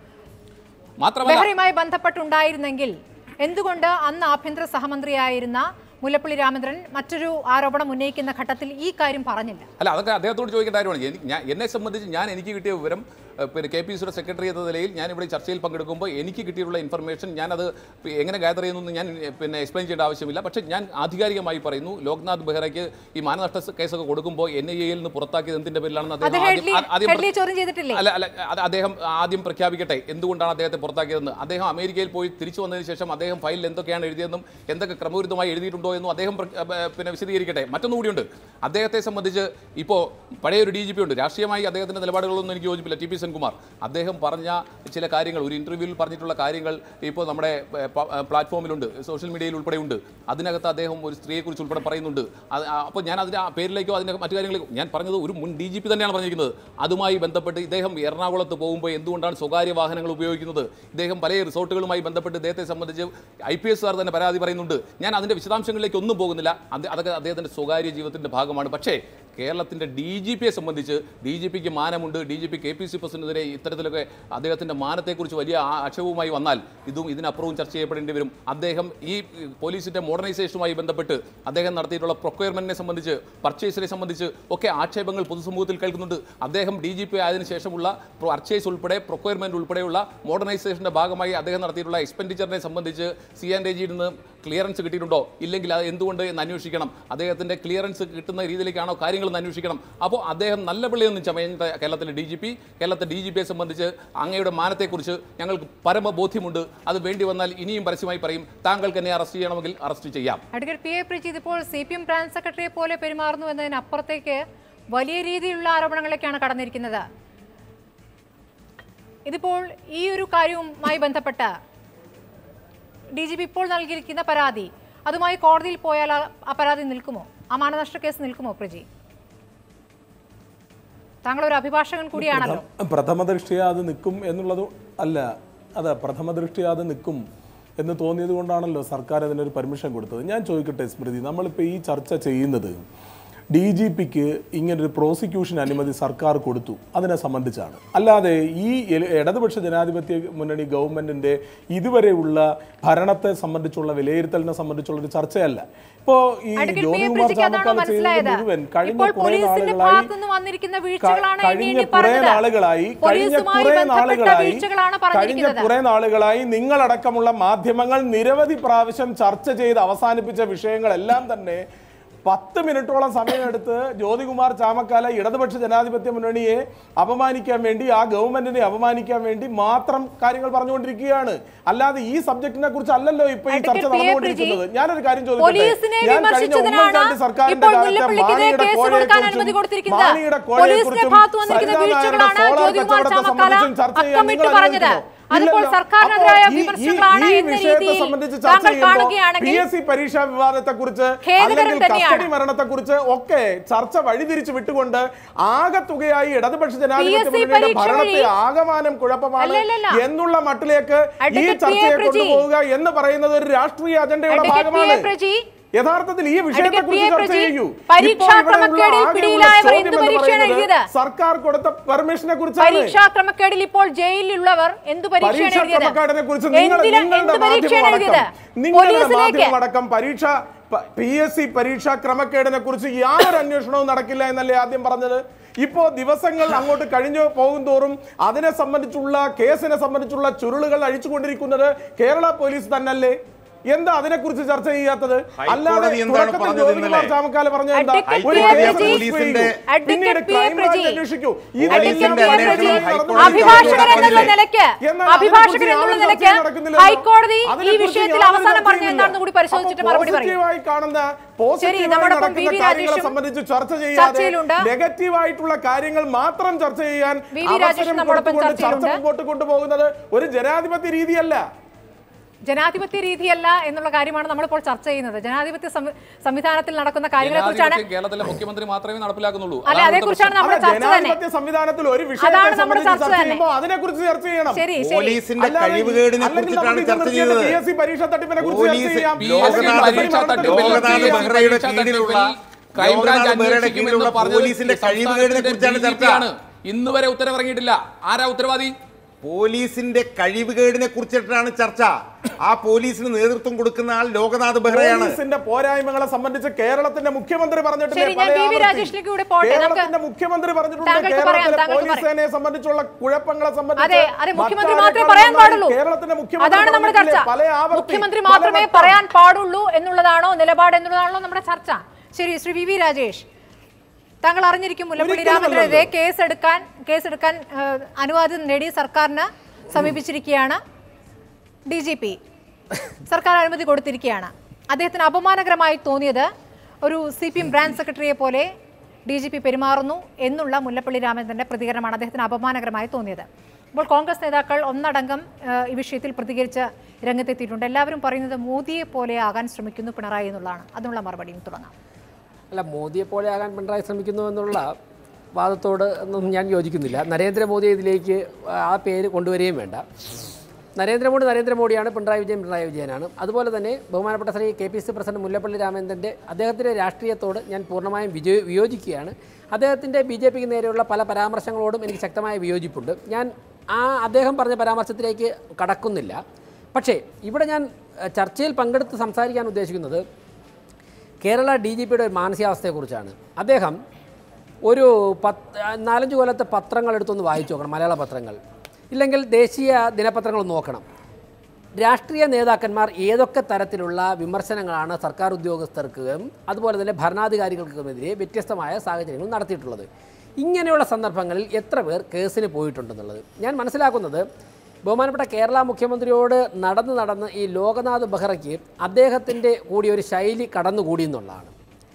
മാത്രമല്ല ബെഹ്റയുമായി ബന്ധപ്പെട്ടുണ്ടായിരുന്നെങ്കിൽ എന്തുകൊണ്ട് അന്ന് ആഭ്യന്തര സഹമന്ത്രിയായിരുന്ന മുല്ലപ്പള്ളി രാമചന്ദ്രൻ മറ്റൊരു ആരോപണം ഉന്നയിക്കുന്ന ഘട്ടത്തിൽ ഈ കാര്യം പറഞ്ഞില്ല അല്ല അതൊക്കെ അദ്ദേഹത്തോട് ചോദിക്കേണ്ട കാര്യമാണ് എനിക്ക് ഞാൻ എന്നെ സംബന്ധിച്ച് ഞാൻ എനിക്ക് കിട്ടിയ വിവരം ഏഹ്, പിന്നെ കെ പി സിയുടെ സെക്രട്ടറി എന്ന നിലയിൽ ഞാൻ ഇവിടെ ചർച്ചയിൽ പങ്കെടുക്കുമ്പോൾ എനിക്ക് കിട്ടിയിട്ടുള്ള ഇൻഫർമേഷൻ ഞാനത് പി- എങ്ങനെ ഗ്യാദർ ചെയ്യുന്നു ഞാൻ ഏഹ്, പിന്നെ എക്സ്പ്ലെയിൻ ചെയ്യേണ്ട ആവശ്യമില്ല പക്ഷേ ഞാൻ ആധികാരികമായി പറയുന്നു ലോക്നാഥ് ബെഹ്റയ്ക്ക് ഈ മാനനഷ്ട കേസൊക്കെ കൊടുക്കുമ്പോൾ എൻ ഐ എയിൽ നിന്ന് പുറത്താക്കിയത് എന്തിന്റെ പേരിലാണെന്ന് അത് അദ്ദേഹം ഹെഡ്ലി ആദ്യം- ആദ്യം ഹെഡ്ലി ചോദ്യം ചെയ്തിട്ടില്ലേ അല്ല അല്ല അത് അദ്ദേഹം ആദ്യം പ്രഖ്യാപിക്കട്ടെ എന്തുകൊണ്ടാണ് അദ്ദേഹത്തെ പുറത്താക്കിയതെന്ന് അദ്ദേഹം അമേരിക്കയിൽ പോയി തിരിച്ചു വന്നതിന് ശേഷം അദ്ദേഹം ഫയലിൽ എന്തൊക്കെയാണ് എഴുതിയതെന്നും എന്തൊക്കെ ക്രമവിരുദ്ധമായി എഴുതിയിട്ടുണ്ടോ എന്നും അദ്ദേഹം പ്ര- ഏ, പിന്നെ വിശദീകരിക്കട്ടെ മറ്റൊന്നുകൂടിയുണ്ട് അദ്ദേഹത്തെ സംബന്ധിച്ച് ഇപ്പോൾ പഴയ ഒരു ഡി ജി പി ഉണ്ട് രാഷ്ട്രീയമായി അദ്ദേഹത്തിൻ്റെ നിലപാടുകളൊന്നും എനിക്ക് യോജിപ്പില്ല ടി പി സെൻകുമാർ അദ്ദേഹം പറഞ്ഞ ചില കാര്യങ്ങൾ ഒരു ഇൻ്റർവ്യൂവിൽ പറഞ്ഞിട്ടുള്ള കാര്യങ്ങൾ ഇപ്പോൾ നമ്മുടെ ഏ, പ- ഏ, പ്ലാറ്റ്ഫോമിലുണ്ട് സോഷ്യൽ മീഡിയയിൽ ഉൾപ്പെടെ ഉണ്ട് അതിനകത്ത് അദ്ദേഹം ഒരു സ്ത്രീയെക്കുറിച്ച് ഉൾപ്പെടെ പറയുന്നുണ്ട് അത് ആ- അപ്പോൾ ഞാൻ അതിൻ്റെ ആ പേരിലേക്കോ അതിൻ്റെ മറ്റു കാര്യങ്ങളിലേക്കോ ഞാൻ പറഞ്ഞത് ഒരു മുൻ ഡി ജി പി തന്നെയാണ് പറഞ്ഞിരിക്കുന്നത് അതുമായി ബന്ധപ്പെട്ട് ഇദ്ദേഹം എറണാകുളത്ത് പോകുമ്പോൾ എന്തുകൊണ്ടാണ് സ്വകാര്യ വാഹനങ്ങൾ ഉപയോഗിക്കുന്നത് ഇദ്ദേഹം പല റിസോർട്ടുകളുമായി ബന്ധപ്പെട്ട് ഇദ്ദേഹത്തെ സംബന്ധിച്ച് ഐ പി എസ് തന്നെ പരാതി പറയുന്നുണ്ട് ഞാൻ അതിൻ്റെ വിശദാംശങ്ങളിലേക്ക് ഒന്നും പോകുന്നില്ല അത് അതൊക്കെ അദ്ദേഹത്തിൻ്റെ സ്വകാര്യ ജീവിതത്തിൻ്റെ ഭാഗമാണ് പക്ഷേ കേരളത്തിൻ്റെ ഡി ജി പിയെ സംബന്ധിച്ച് ഡി ജി പിക്ക് മാനമുണ്ട് D G P K P C പ്രസിഡന്റിനെതിരെ ഇത്തരത്തിലൊക്കെ അദ്ദേഹത്തിൻ്റെ മാനത്തെക്കുറിച്ച് വലിയ ആ- ആക്ഷേപവുമായി വന്നാൽ ഇതും ഇതിനപ്പുറവും ചർച്ച ചെയ്യപ്പെടേണ്ടി വരും അദ്ദേഹം ഈ പോലീസിൻ്റെ മോഡേണൈസേഷനുമായി ബന്ധപ്പെട്ട് അദ്ദേഹം നടത്തിയിട്ടുള്ള പ്രൊക്വയർമെൻറ്റിനെ സംബന്ധിച്ച് പർച്ചേസിനെ സംബന്ധിച്ച് ഒക്കെ ആക്ഷേപങ്ങൾ പൊതുസമൂഹത്തിൽ കേൾക്കുന്നുണ്ട് അദ്ദേഹം ഡി ജി പി ആയതിനു ശേഷമുള്ള പർച്ചേസ് ഉൾപ്പെടെ പ്രൊക്വയർമെൻറ്റ് ഉൾപ്പെടെയുള്ള മോഡേണൈസേഷൻ്റെ ഭാഗമായി അദ്ദേഹം നടത്തിയിട്ടുള്ള എക്സ്പെൻഡിച്ചറിനെ സംബന്ധിച്ച് സി ആൻഡ് എ ജിയിൽ നിന്ന് ക്ലിയറൻസ് കിട്ടിയിട്ടുണ്ടോ ഇല്ലെങ്കിൽ അത് എന്തുകൊണ്ട് എന്ന് അന്വേഷിക്കണം അദ്ദേഹത്തിൻ്റെ ക്ലിയറൻസ് കിട്ടുന്ന രീതിയിലേക്കാണോ കാര്യങ്ങൾ എന്ന് അന്വേഷിക്കണം അപ്പോൾ അദ്ദേഹം നല്ല പിള്ളിയൊന്നും ചമയുന്ന കേരളത്തിലെ ഡി ജി പി കേരളത്തിലെ ഡി ജി പിയെ സംബന്ധിച്ച് അങ്ങയുടെ മാനത്തെക്കുറിച്ച് ഞങ്ങൾക്ക് പരമബോധ്യമുണ്ട് അത് വേണ്ടി വന്നാൽ ഇനിയും പരസ്യമായി പറയും താങ്കൾക്ക് എന്നെ അറസ്റ്റ് ചെയ്യണമെങ്കിൽ അറസ്റ്റ് ചെയ്യാം അഡ്വക്കേറ്റ് പി എ പ്രീജിത്ത് ഇപ്പോൾ സി പി എം ബ്രാഞ്ച് സെക്രട്ടറിയെ പോലെ പെരുമാറുന്നു എന്നതിനപ്പുറത്തേക്ക് വലിയ രീതിയിലുള്ള ആരോപണങ്ങളിലേക്കാണ് കടന്നിരിക്കുന്നത് ഇതിപ്പോൾ ഈ ഒരു കാര്യവുമായി ബന്ധപ്പെട്ട് ഡി ജി പി ഇപ്പോൾ നൽകിയിരിക്കുന്ന പരാതി അതുമായി കോടതിയിൽ പോയാൽ ആ- ആ പരാതി നിൽക്കുമോ ആ മാനനഷ്ട കേസ് നിൽക്കുമോ പ്രജി താങ്കൾ ഒരു അഭിഭാഷകൻ കൂടിയാണല്ലോ പ്രഥമ- പ്രഥമ ദൃഷ്ടിയ അത് നിൽക്കും എന്നുള്ളത് അല്ല അതെ പ്രഥമ ദൃഷ്ടിയ അത് നിൽക്കും എന്ന് തോന്നിയത് കൊണ്ടാണല്ലോ സർക്കാർ അതിനൊരു പെർമിഷൻ കൊടുത്തത് ഞാൻ ചോദിക്കട്ടെ സ്മൃതി നമ്മളിപ്പോൾ ഈ ചർച്ച ചെയ്യുന്നത് ഡി ജി പിക്ക് ഇങ്ങനൊരു പ്രോസിക്യൂഷൻ അനുമതി സർക്കാർ കൊടുത്തു അതിനെ സംബന്ധിച്ചാണ് അല്ലാതെ ഈ എല- ഇടതുപക്ഷ ജനാധിപത്യ മുന്നണി ഗവൺമെന്റിന്റെ ഇതുവരെയുള്ള ഭരണത്തെ സംബന്ധിച്ചുള്ള വിലയിരുത്തലിനെ സംബന്ധിച്ചുള്ള ഒരു ചർച്ചയല്ല ഇപ്പോ ഈ അഡ്വക്കേറ്റ് പി എ ജ്യോതികുമാർ പ്രീജിക്ക് അതാണോ ചാമക്കാല ചെയ്യുന്നത് മനസ്സിലായത് മുഴുവൻ കഴിഞ്ഞ ഇപ്പോൾ കുറേ പോലീസിന്റെ നാളുകളായി ഭാഗത്തുനിന്ന് വന്നിരിക്കുന്ന വീഴ്ചകളാണ് എണ്ണി കഴിഞ്ഞ എണ്ണി കുറെ പറഞ്ഞത്. നാളുകളായി കഴിഞ്ഞ പോലീസുമായി കുറെ ബന്ധപ്പെട്ട നാളുകളായി വീഴ്ചകളാണ് കഴിഞ്ഞ പറഞ്ഞിരിക്കുന്നത് കുറെ നാളുകളായി നിങ്ങളടക്കമുള്ള മാധ്യമങ്ങൾ നിരവധി പ്രാവശ്യം ചർച്ച ചെയ്ത് അവസാനിപ്പിച്ച വിഷയങ്ങളെല്ലാം തന്നെ പത്ത് മിനിറ്റോളം സമയമെടുത്ത് ജ്യോതികുമാർ ചാമക്കാല ഇടതുപക്ഷ ജനാധിപത്യ മുന്നണിയെ അപമാനിക്കാൻ വേണ്ടി ആ ഗവൺമെന്റിനെ അപമാനിക്കാൻ വേണ്ടി മാത്രം കാര്യങ്ങൾ പറഞ്ഞുകൊണ്ടിരിക്കുകയാണ് അല്ലാതെ ഈ സബ്ജക്റ്റിനെ കുറിച്ച് അല്ലല്ലോ ഇപ്പൊ ഈ ചർച്ച അഡ്വക്കേറ്റ് പി. എ. നടന്നുകൊണ്ടിരിക്കുന്നത് പ്രജി, ഞാനൊരു കാര്യം പോലീസിനെ ചോദിക്കട്ടെ ഞാൻ കഴിഞ്ഞ വിമർശിച്ചതിനാണ് ഉമ്മൻചാണ്ടി സർക്കാരിന്റെ ഇപ്പോൾ കാലത്തെ മുല്ലപ്പള്ളിക്കെതിരെ മാണിയുടെ കേസ് കൊടുക്കാൻ അനുമതി കോഴയെക്കുറിച്ചും കൊടുത്തിരിക്കുന്നത്. മാണിയുടെ പോലീസിന്റെ കോഴയെക്കുറിച്ചും ഭാഗത്ത് വന്നിരിക്കുന്ന സരിതാ നായരുടെ വീഴ്ചകളാണ് സോളാർ ജ്യോതികുമാർ കച്ചവടത്തെ ചാമക്കാല സംബന്ധിച്ചും ചർച്ച ചെയ്യാൻ അക്കമിട്ട് നിങ്ങൾ പറഞ്ഞത് അനുവദിക്കുമോ? അതിപ്പോൾ ഇല്ലല്ലോ. സർക്കാരിനെതിരായ അപ്പോൾ ഈ- ഈ- വിമർശനങ്ങളാണ് ഈ എന്ന വിഷയത്തെ രീതിയിൽ സംബന്ധിച്ച് ചർച്ച താങ്കൾ ചെയ്യുമ്പോൾ കാണുകയാണെങ്കിൽ പി എസ് സി പരീക്ഷാ വിവാദത്തെ കുറിച്ച് ഖേദകരം അല്ലെങ്കിൽ തന്നെയാണ്. കസ്റ്റഡി മരണത്തെ കുറിച്ച് ഒക്കെ ചർച്ച വഴിതിരിച്ചു വിട്ടുകൊണ്ട് ആകെ തുകയായി ഇടതുപക്ഷ ജനാധിപത്യ PSC മുന്നണിയുടെ പരീക്ഷ ഭരണത്തെ വഴി- ആകമാനം കുഴപ്പമാണ് അല്ലല്ലല്ല. എന്നുള്ള മട്ടിലേക്ക് ഈ അഡ്വക്കേറ്റ് പി. എ. ചർച്ചയെ പ്രജി. കൊണ്ടുപോവുക എന്ന് പറയുന്നത് ഒരു രാഷ്ട്രീയ അജണ്ടയുടെ അഡ്വക്കേറ്റ് പി. എ. ഭാഗമാണ് പ്രജി യഥാർത്ഥത്തിൽ ഈ വിഷയത്തെ അഡ്വക്കേറ്റ് പി. എ. കുറിച്ച് ചർച്ച പ്രജി, ചെയ്യൂ പരീക്ഷാ ഇപ്പോൾ ഇവിടെയുള്ള ക്രമക്കേടിൽ ആകെയുള്ള പിടിയിലായവർ ചോദ്യം എന്ത് എന്ന് പരീക്ഷയാണ് പറയുന്നത് എഴുതിയത്? സർക്കാർ കൊടുത്ത പെർമിഷനെ കുറിച്ചാണ് പരീക്ഷാ ക്രമക്കേടിൽ ഇപ്പോൾ ജയിലിലുള്ളവർ എന്ത് പരീക്ഷയാണ് പരീക്ഷാ എഴുതിയത് ക്രമക്കേടിനെ കുറിച്ച് നിങ്ങൾ എന്തിന് നിങ്ങളുടെ എന്ത് പരീക്ഷയാണ് മാധ്യമം എഴുതിയത് അടക്കം നിങ്ങളുടെ പോലീസിലേക്ക് മാധ്യമം അടക്കം പരീക്ഷ പി എസ് സി പരീക്ഷാ ക്രമക്കേടിനെ കുറിച്ച് യാതൊരു അന്വേഷണവും നടക്കില്ല എന്നല്ലേ ആദ്യം പറഞ്ഞത് ഇപ്പോ ദിവസങ്ങൾ അങ്ങോട്ട് കഴിഞ്ഞു പോകുന്തോറും അതിനെ സംബന്ധിച്ചുള്ള കേസിനെ സംബന്ധിച്ചുള്ള ചുരുളുകൾ അഴിച്ചുകൊണ്ടിരിക്കുന്നത് കേരള പോലീസ് തന്നല്ലേ എന്താ അതിനെക്കുറിച്ച് ചർച്ച ചെയ്യാത്തത് അല്ലാതെ ഹൈക്കോടതി എന്താണ് തുടക്കത്തിൽ പറഞ്ഞത് ജ്യോതികുമാർ ഇന്നലെ? ചാമക്കാല പറഞ്ഞത് എന്താ അഡ്വക്കേറ്റ് ഒരു P. A. Case Preji, register ചെയ്യൂ. അഡ്വക്കേറ്റ് പിന്നീട് P. A. Crime branch Preji, അന്വേഷിക്കൂ അഡ്വക്കേറ്റ് ഇതെല്ലാം പി. എ. പ്രജി, നടക്കുന്നില്ല. അഭിഭാഷകൻ എന്നുള്ള നടക്കുന്നില്ല. നിലയ്ക്ക് എന്നാൽ അഭിഭാഷകൻ അതിനെക്കുറിച്ച് എന്നുള്ള യാതൊരു നിലയ്ക്ക് ചർച്ചയും നടക്കുന്നില്ലല്ലോ. ഹൈക്കോടതി ഈ അതിനെക്കുറിച്ച് വിഷയത്തിൽ യാതൊരു അവസാനം ചർച്ചയും പറഞ്ഞത് ഇല്ല. എന്താണെന്ന് കൂടി പരിശോധിച്ചിട്ട് അപ്പോൾ മറുപടി പറയും പോസിറ്റീവായി കാണുന്ന പോസിറ്റീവായി നമ്മോടൊപ്പം വി. വി. നടക്കുന്ന കാര്യങ്ങളെ രാജേഷും സംബന്ധിച്ച് ചർച്ച ചെയ്യാതെ ചർച്ചയിലുണ്ട്. നെഗറ്റീവായിട്ടുള്ള കാര്യങ്ങൾ മാത്രം ചർച്ച ചെയ്യാൻ വി. വി. രാജേഷും അവസരം നമ്മോടൊപ്പം കൊടുത്തുകൊണ്ട് ചർച്ച ചർച്ചയിലുണ്ട്. മുമ്പോട്ട് കൊണ്ടുപോകുന്നത് ഒരു ജനാധിപത്യ രീതിയല്ല ജനാധിപത്യ രീതിയല്ല എന്നുള്ള കാര്യമാണ് നമ്മളിപ്പോൾ ചർച്ച ചെയ്യുന്നത് ജനാധിപത്യ സംവി- സംവിധാനത്തിൽ നടക്കുന്ന കാര്യങ്ങളെ കുറിച്ചാണ് ജനാധിപത്യം കേരളത്തിലെ മുഖ്യമന്ത്രി മാത്രമേ നടപ്പിലാക്കുന്നുള്ളൂ അല്ലെ അതാണ് അതേക്കുറിച്ചാണ് ഇവിടുത്തെ നമ്മുടെ അല്ല, ചർച്ച തന്നെ ജനാധിപത്യ സംവിധാനത്തിൽ ഒരു വിഷയത്തെ അതാണ് നമ്മുടെ സംബന്ധിച്ച് ചർച്ച ചർച്ച തന്നെ. ചെയ്യുമ്പോൾ അതിനെക്കുറിച്ച് ചർച്ച ചെയ്യണം ശരി ശരി പോലീസിന്റെ അല്ലാതെ കഴിവുകേടിനെ അല്ലെങ്കിൽ കുറിച്ചിട്ടാണ് നമുക്ക് ചർച്ച ഇത് ചെയ്തത് പി എസ് സി പരീക്ഷ തട്ടിപ്പിനെ കുറിച്ച് ചർച്ച പോലീസ് ചെയ്യാം. P Loknath S C Loknath പരീക്ഷാ തട്ടിപ്പിൽ ലോകനാഥ് പി എസ് സി ബെഹ്റയുടെ പരീക്ഷാ കീഴിലുള്ള തട്ടിപ്പിൽ ക്രൈംബ്രാഞ്ച് ലോകനാഥ് ബെഹ്റയുടെ അന്വേഷിക്കുമെന്ന് കീഴിലുള്ള പറഞ്ഞത് പോലീസിന്റെ കഴിവുകേടിനെ കുറിച്ചാണ് ചർച്ച സംസ്ഥാനത്തിന്റെ ഇന്ന് വരെ ഉത്തരവിറങ്ങിയിട്ടില്ല ആരാ ഉത്തരവാദി പോലീസിന്റെ കഴിവുകേടിനെ കുറിച്ചിട്ടാണ് ചർച്ച ആ പോലീസിന് നേതൃത്വം കൊടുക്കുന്ന ആൾ ലോകനാഥ് ബെഹ്റയാണ് പോലീസിന്റെ പോരായ്മകളെ സംബന്ധിച്ച് കേരളത്തിന്റെ മുഖ്യമന്ത്രി പറഞ്ഞിട്ടില്ലേ ശരി, ഞാൻ പല വി. വി. ആവർത്തി. രാജേഷിലേക്ക് കൂടെ പോട്ടെ. നമുക്ക് കേരളത്തിന്റെ മുഖ്യമന്ത്രി പറഞ്ഞിട്ടുണ്ട് താങ്കൾക്ക് പറയാം, കേരളത്തിലെ താങ്കൾക്ക് പോലീസ് പറയാം. സേനയെ സംബന്ധിച്ചുള്ള കുഴപ്പങ്ങളെ സംബന്ധിച്ച് അതെ അതെ മുഖ്യമന്ത്രി മാത്രമേ മറ്റാരെക്കാളും പറയാൻ നന്നായി പാടുള്ളൂ കേരളത്തിന്റെ മുഖ്യമന്ത്രി അതാണ് നമ്മുടെ ചർച്ച പറഞ്ഞിട്ടില്ലേ? പല ആവർത്തി, മുഖ്യമന്ത്രി പല മാത്രമേ വട്ടം. പറയാൻ പാടുള്ളൂ എന്നുള്ളതാണോ നിലപാട് എന്നുള്ളതാണോ നമ്മുടെ ചർച്ച ശരി ശ്രീ വി വി രാജേഷ് താങ്കൾ അറിഞ്ഞിരിക്കും മുല്ലപ്പള്ളി ഒരിക്കലും രാമചന്ദ്രനെതിരെ കേസെടുക്കാൻ കേസെടുക്കാൻ ഏഹ്, അനുവാദം നേടി സർക്കാരിന് സമീപിച്ചിരിക്കുകയാണ് ഡി ജി പി സർക്കാർ അനുമതി കൊടുത്തിരിക്കുകയാണ് അദ്ദേഹത്തിന് അപമാനകരമായി തോന്നിയത് ഒരു സി പി എം ബ്രാഞ്ച് സെക്രട്ടറിയെ പോലെ ഡി ജി പി പെരുമാറുന്നു എന്നുള്ള മുല്ലപ്പള്ളി രാമചന്ദ്രന്റെ പ്രതികരണമാണ് അദ്ദേഹത്തിന് അപമാനകരമായി തോന്നിയത് ഇപ്പോൾ കോൺഗ്രസ് നേതാക്കൾ ഒന്നടങ്കം ഏഹ്, ഈ വിഷയത്തിൽ പ്രതികരിച്ച് രംഗത്തെത്തിയിട്ടുണ്ട് എല്ലാവരും പറയുന്നത് മോദിയെ പോലെ ആകാൻ ശ്രമിക്കുന്നു പിണറായി എന്നുള്ളതാണ് അതിനുള്ള മറുപടിയും തുടങ്ങാം അല്ല മോദിയെ പോലെ ആകാൻ പിണറായി ശ്രമിക്കുന്നു എന്നുള്ള വാദത്തോട് ഒന്നും ഞാൻ യോജിക്കുന്നില്ല നരേന്ദ്രമോദി ഇതിലേക്ക് ആ പേര് കൊണ്ടുവരികയും വേണ്ട നരേന്ദ്രമോദി നരേന്ദ്രമോദിയാണ് പിണറായി വിജയൻ പിണറായി വിജയനാണ് അതുപോലെ തന്നെ ബഹുമാനപ്പെട്ട Shri K P C president Mullappally രാമചന്ദ്രൻ്റെ അദ്ദേഹത്തിൻ്റെ രാഷ്ട്രീയത്തോട് ഞാൻ പൂർണ്ണമായും വിജയ വിയോജിക്കുകയാണ് അദ്ദേഹത്തിൻ്റെ ബി ജെ പിക്ക് നേരെയുള്ള പല പരാമർശങ്ങളോടും എനിക്ക് ശക്തമായ വിയോജിപ്പുണ്ട് ഞാൻ ആ അദ്ദേഹം പറഞ്ഞ പരാമർശത്തിലേക്ക് കടക്കുന്നില്ല പക്ഷേ ഇവിടെ ഞാൻ അഹ്, ചർച്ചയിൽ പങ്കെടുത്ത് സംസാരിക്കാൻ ഉദ്ദേശിക്കുന്നത് കേരള ഡി ജി പിയുടെ ഒരു മാനസികാവസ്ഥയെക്കുറിച്ചാണ് അദ്ദേഹം ഒരു പത്ത് നാലഞ്ച് കൊല്ലത്തെ പത്രങ്ങൾ എടുത്തൊന്ന് വായിച്ചു നോക്കണം മലയാള പത്രങ്ങൾ ഇല്ലെങ്കിൽ ദേശീയ ദിനപത്രങ്ങൾ നോക്കണം രാഷ്ട്രീയ നേതാക്കന്മാർ ഏതൊക്കെ തരത്തിലുള്ള വിമർശനങ്ങളാണ് സർക്കാർ ഉദ്യോഗസ്ഥർക്കും അതുപോലെ തന്നെ ഭരണാധികാരികൾക്കുമെതിരെ വ്യത്യസ്തമായ സാഹചര്യങ്ങൾ നടത്തിയിട്ടുള്ളത് ഇങ്ങനെയുള്ള സന്ദർഭങ്ങളിൽ എത്ര പേർ കേസിന് പോയിട്ടുണ്ടെന്നുള്ളത് ഞാൻ മനസ്സിലാക്കുന്നത് ബഹുമാനപ്പെട്ട കേരള മുഖ്യമന്ത്രിയോട് നടന്ന് നടന്ന് ഈ ലോകനാഥ് ബെഹ്റയ്ക്ക് അദ്ദേഹത്തിൻ്റെ കൂടി ഒരു ശൈലി കടന്നുകൂടി എന്നുള്ളതാണ്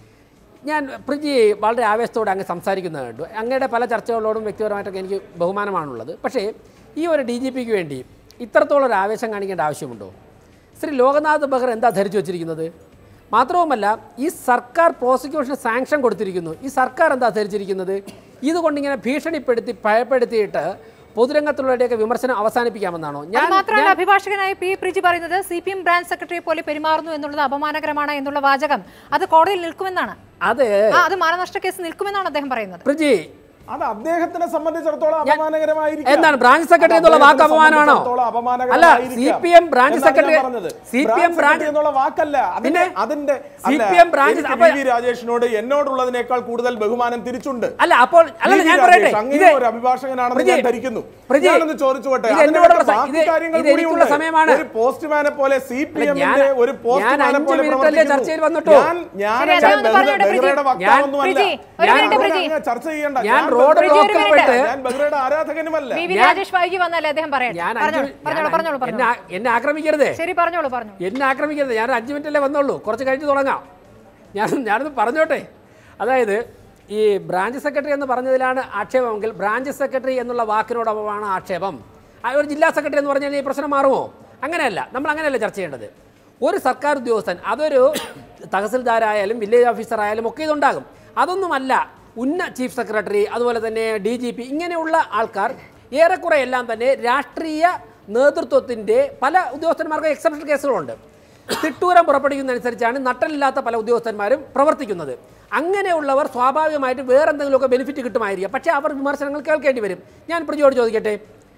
ഞാൻ പ്രിജി വളരെ ആവേശത്തോടെ അങ്ങ് സംസാരിക്കുന്നത് കണ്ടു അങ്ങയുടെ പല ചർച്ചകളോടും വ്യക്തിപരമായിട്ടൊക്കെ എനിക്ക് ബഹുമാനമാണുള്ളത് പക്ഷേ ഈ ഒരു ഡി ജി പിക്ക് വേണ്ടി ഇത്രത്തോളം ഒരു ആവേശം കാണിക്കേണ്ട ആവശ്യമുണ്ടോ ശ്രീ ലോകനാഥ് ബെഹ്റ എന്താ ധരിച്ചു വച്ചിരിക്കുന്നത് മാത്രവുമല്ല ഈ സർക്കാർ പ്രോസിക്യൂഷന് സാങ്ഷൻ കൊടുത്തിരിക്കുന്നു ഈ സർക്കാർ എന്താ ധരിച്ചിരിക്കുന്നത് ഇതുകൊണ്ടിങ്ങനെ ഭീഷണിപ്പെടുത്തി ഭയപ്പെടുത്തിയിട്ട് പൊതുരംഗത്തുള്ളവരുടെയൊക്കെ വിമർശനം അവസാനിപ്പിക്കാമെന്നാണോ അത് ഞാൻ മാത്രമല്ല അഭിഭാഷകനായ പി പ്രിജി പറയുന്നത് സി പി എം ബ്രാഞ്ച് സെക്രട്ടറിയെ പോലെ പെരുമാറുന്നു എന്നുള്ളത് അപമാനകരമാണ് എന്നുള്ള വാചകം അത് കോടതിയിൽ നിൽക്കുമെന്നാണ് അത് ആ, അത് മാനനഷ്ട കേസ് നിൽക്കുമെന്നാണ് അദ്ദേഹം പറയുന്നത് പ്രിജി അത് അദ്ദേഹത്തിനെ സംബന്ധിച്ചിടത്തോളം അപമാനകരമായിരിക്കാം എന്താണ് ബ്രാഞ്ച് സെക്രട്ടറി അത് എന്നുള്ള വാക്ക് അദ്ദേഹത്തിനെ അപമാനമാണോ സംബന്ധിച്ചിടത്തോളം അല്ല അപമാനകരമായിരിക്കാം. സി പി എം ബ്രാഞ്ച് എന്നാണ് ഞാൻ സെക്രട്ടറി പറഞ്ഞത്. C P M branch branch secretary എന്നുള്ള വാക്കല്ല അതിന്റെ പിന്നെ? അതിന്റെ സി അല്ല, പി എം ബ്രാഞ്ച് എനിക്ക് അപ്പൊ- വി. വി. രാജേഷിനോട് എന്നോടുള്ളതിനേക്കാൾ കൂടുതൽ ബഹുമാനം തിരിച്ചുണ്ട് അല്ല അപ്പോൾ അല്ല വി. വി. ഞാൻ രാജേഷ് പറയട്ടെ അങ്ങനെയും ഒരു അഭിഭാഷകനാണെന്ന് പ്രജി, ഞാൻ ധരിക്കുന്നു പ്രജി, ഞാനൊന്ന് ചോദിച്ചോട്ടെ ഇത് അതിനകത്ത് എന്നോടുള്ള സ- ബാക്കി ഇത് കാര്യങ്ങൾ ഇത് എനിക്കുള്ള കൂടിയുണ്ട്. സമയമാണ്. ഒരു പോസ്റ്റ്മാനെ പോലെ സി പി അല്ല, ഞാൻ- എമ്മിന്റെ ഒരു ഞാൻ പോസ്റ്റ്മാനെ അഞ്ച് പോലെ മിനിറ്റല്ലേ പ്രവർത്തിക്കുന്നു. ചർച്ചയിൽ വന്നിട്ടോ? ഞാൻ ഞാൻ ശരി, അങ്ങനെ അദ്ദേഹം ഒന്ന് പറഞ്ഞോട്ടെ, ബെഹ്റ- ബെഹ്റയുടെ പ്രജി. വക്താവൊന്നുമല്ല. പ്രജി, ഒരു ഞാൻ മിനിറ്റ്, അവിടെ പ്രജി. അങ്ങ് ചർച്ച ചെയ്യണ്ട ഞാൻ ഞാൻ റോഡ് ബെഹ്റയുടെ ബ്ലോക്ക് വക്താവല്ല. ആയിട്ട് ഞാൻ ബെഹ്റയുടെ ആരാധകനുമല്ല വി വി ഞാൻ- രാജേഷ് വൈകി വന്നല്ലേ അദ്ദേഹം പറയട്ടെ ഞാൻ അഞ്ച് പറഞ്ഞോളൂ മിനിറ്റ്- പറഞ്ഞോളൂ ഞാൻ പറഞ്ഞോളൂ എന്നെ പറഞ്ഞോളൂ ആ- എന്നെ ആക്രമിക്കരുതേ ശരി പറഞ്ഞോളൂ പറഞ്ഞു എന്നെ ആക്രമിക്കരുത് ഞാൻ അഞ്ച് മിനിറ്റല്ലേ വന്നുള്ളൂ കുറച്ച് കഴിഞ്ഞ് തുടങ്ങാം ഞാൻ ഞാനൊന്ന് പറഞ്ഞോട്ടെ അതായത് ഈ ബ്രാഞ്ച് സെക്രട്ടറി എന്ന് പറഞ്ഞതിലാണ് ആക്ഷേപമെങ്കിൽ ബ്രാഞ്ച് സെക്രട്ടറി എന്നുള്ള വാക്കിനോടൊപ്പമാണ് ആക്ഷേപം ആ ഒരു ജില്ലാ സെക്രട്ടറി എന്ന് പറഞ്ഞാൽ ഈ പ്രശ്നം മാറുമോ അങ്ങനെയല്ല നമ്മൾ അങ്ങനെയല്ല ചർച്ച ചെയ്യേണ്ടത് ഒരു സർക്കാർ ഉദ്യോഗസ്ഥൻ അതൊരു തഹസിൽദാരായാലും വില്ലേജ് ഓഫീസർ ആയാലും ഒക്കെ ഇതുണ്ടാകും അതൊന്നുമല്ല ഉന്ന ചീഫ് സെക്രട്ടറി അതുപോലെ തന്നെ ഡി ജി പി ഇങ്ങനെയുള്ള ആൾക്കാർ ഏറെക്കുറെ എല്ലാം തന്നെ രാഷ്ട്രീയ നേതൃത്വത്തിൻ്റെ പല ഉദ്യോഗസ്ഥന്മാർക്ക് എക്സെപ്ഷൻ കേസുകളുണ്ട് തിട്ടൂരം പുറപ്പെടുവിക്കുന്നതനുസരിച്ചാണ് നട്ടലില്ലാത്ത പല ഉദ്യോഗസ്ഥന്മാരും പ്രവർത്തിക്കുന്നത് അങ്ങനെയുള്ളവർ സ്വാഭാവികമായിട്ട് വേറെ എന്തെങ്കിലുമൊക്കെ ബെനിഫിറ്റ് കിട്ടുമായിരിക്കും പക്ഷേ അവർ വിമർശനങ്ങൾ കേൾക്കേണ്ടി വരും ഞാൻ പ്രതിയോട് ചോദിക്കട്ടെ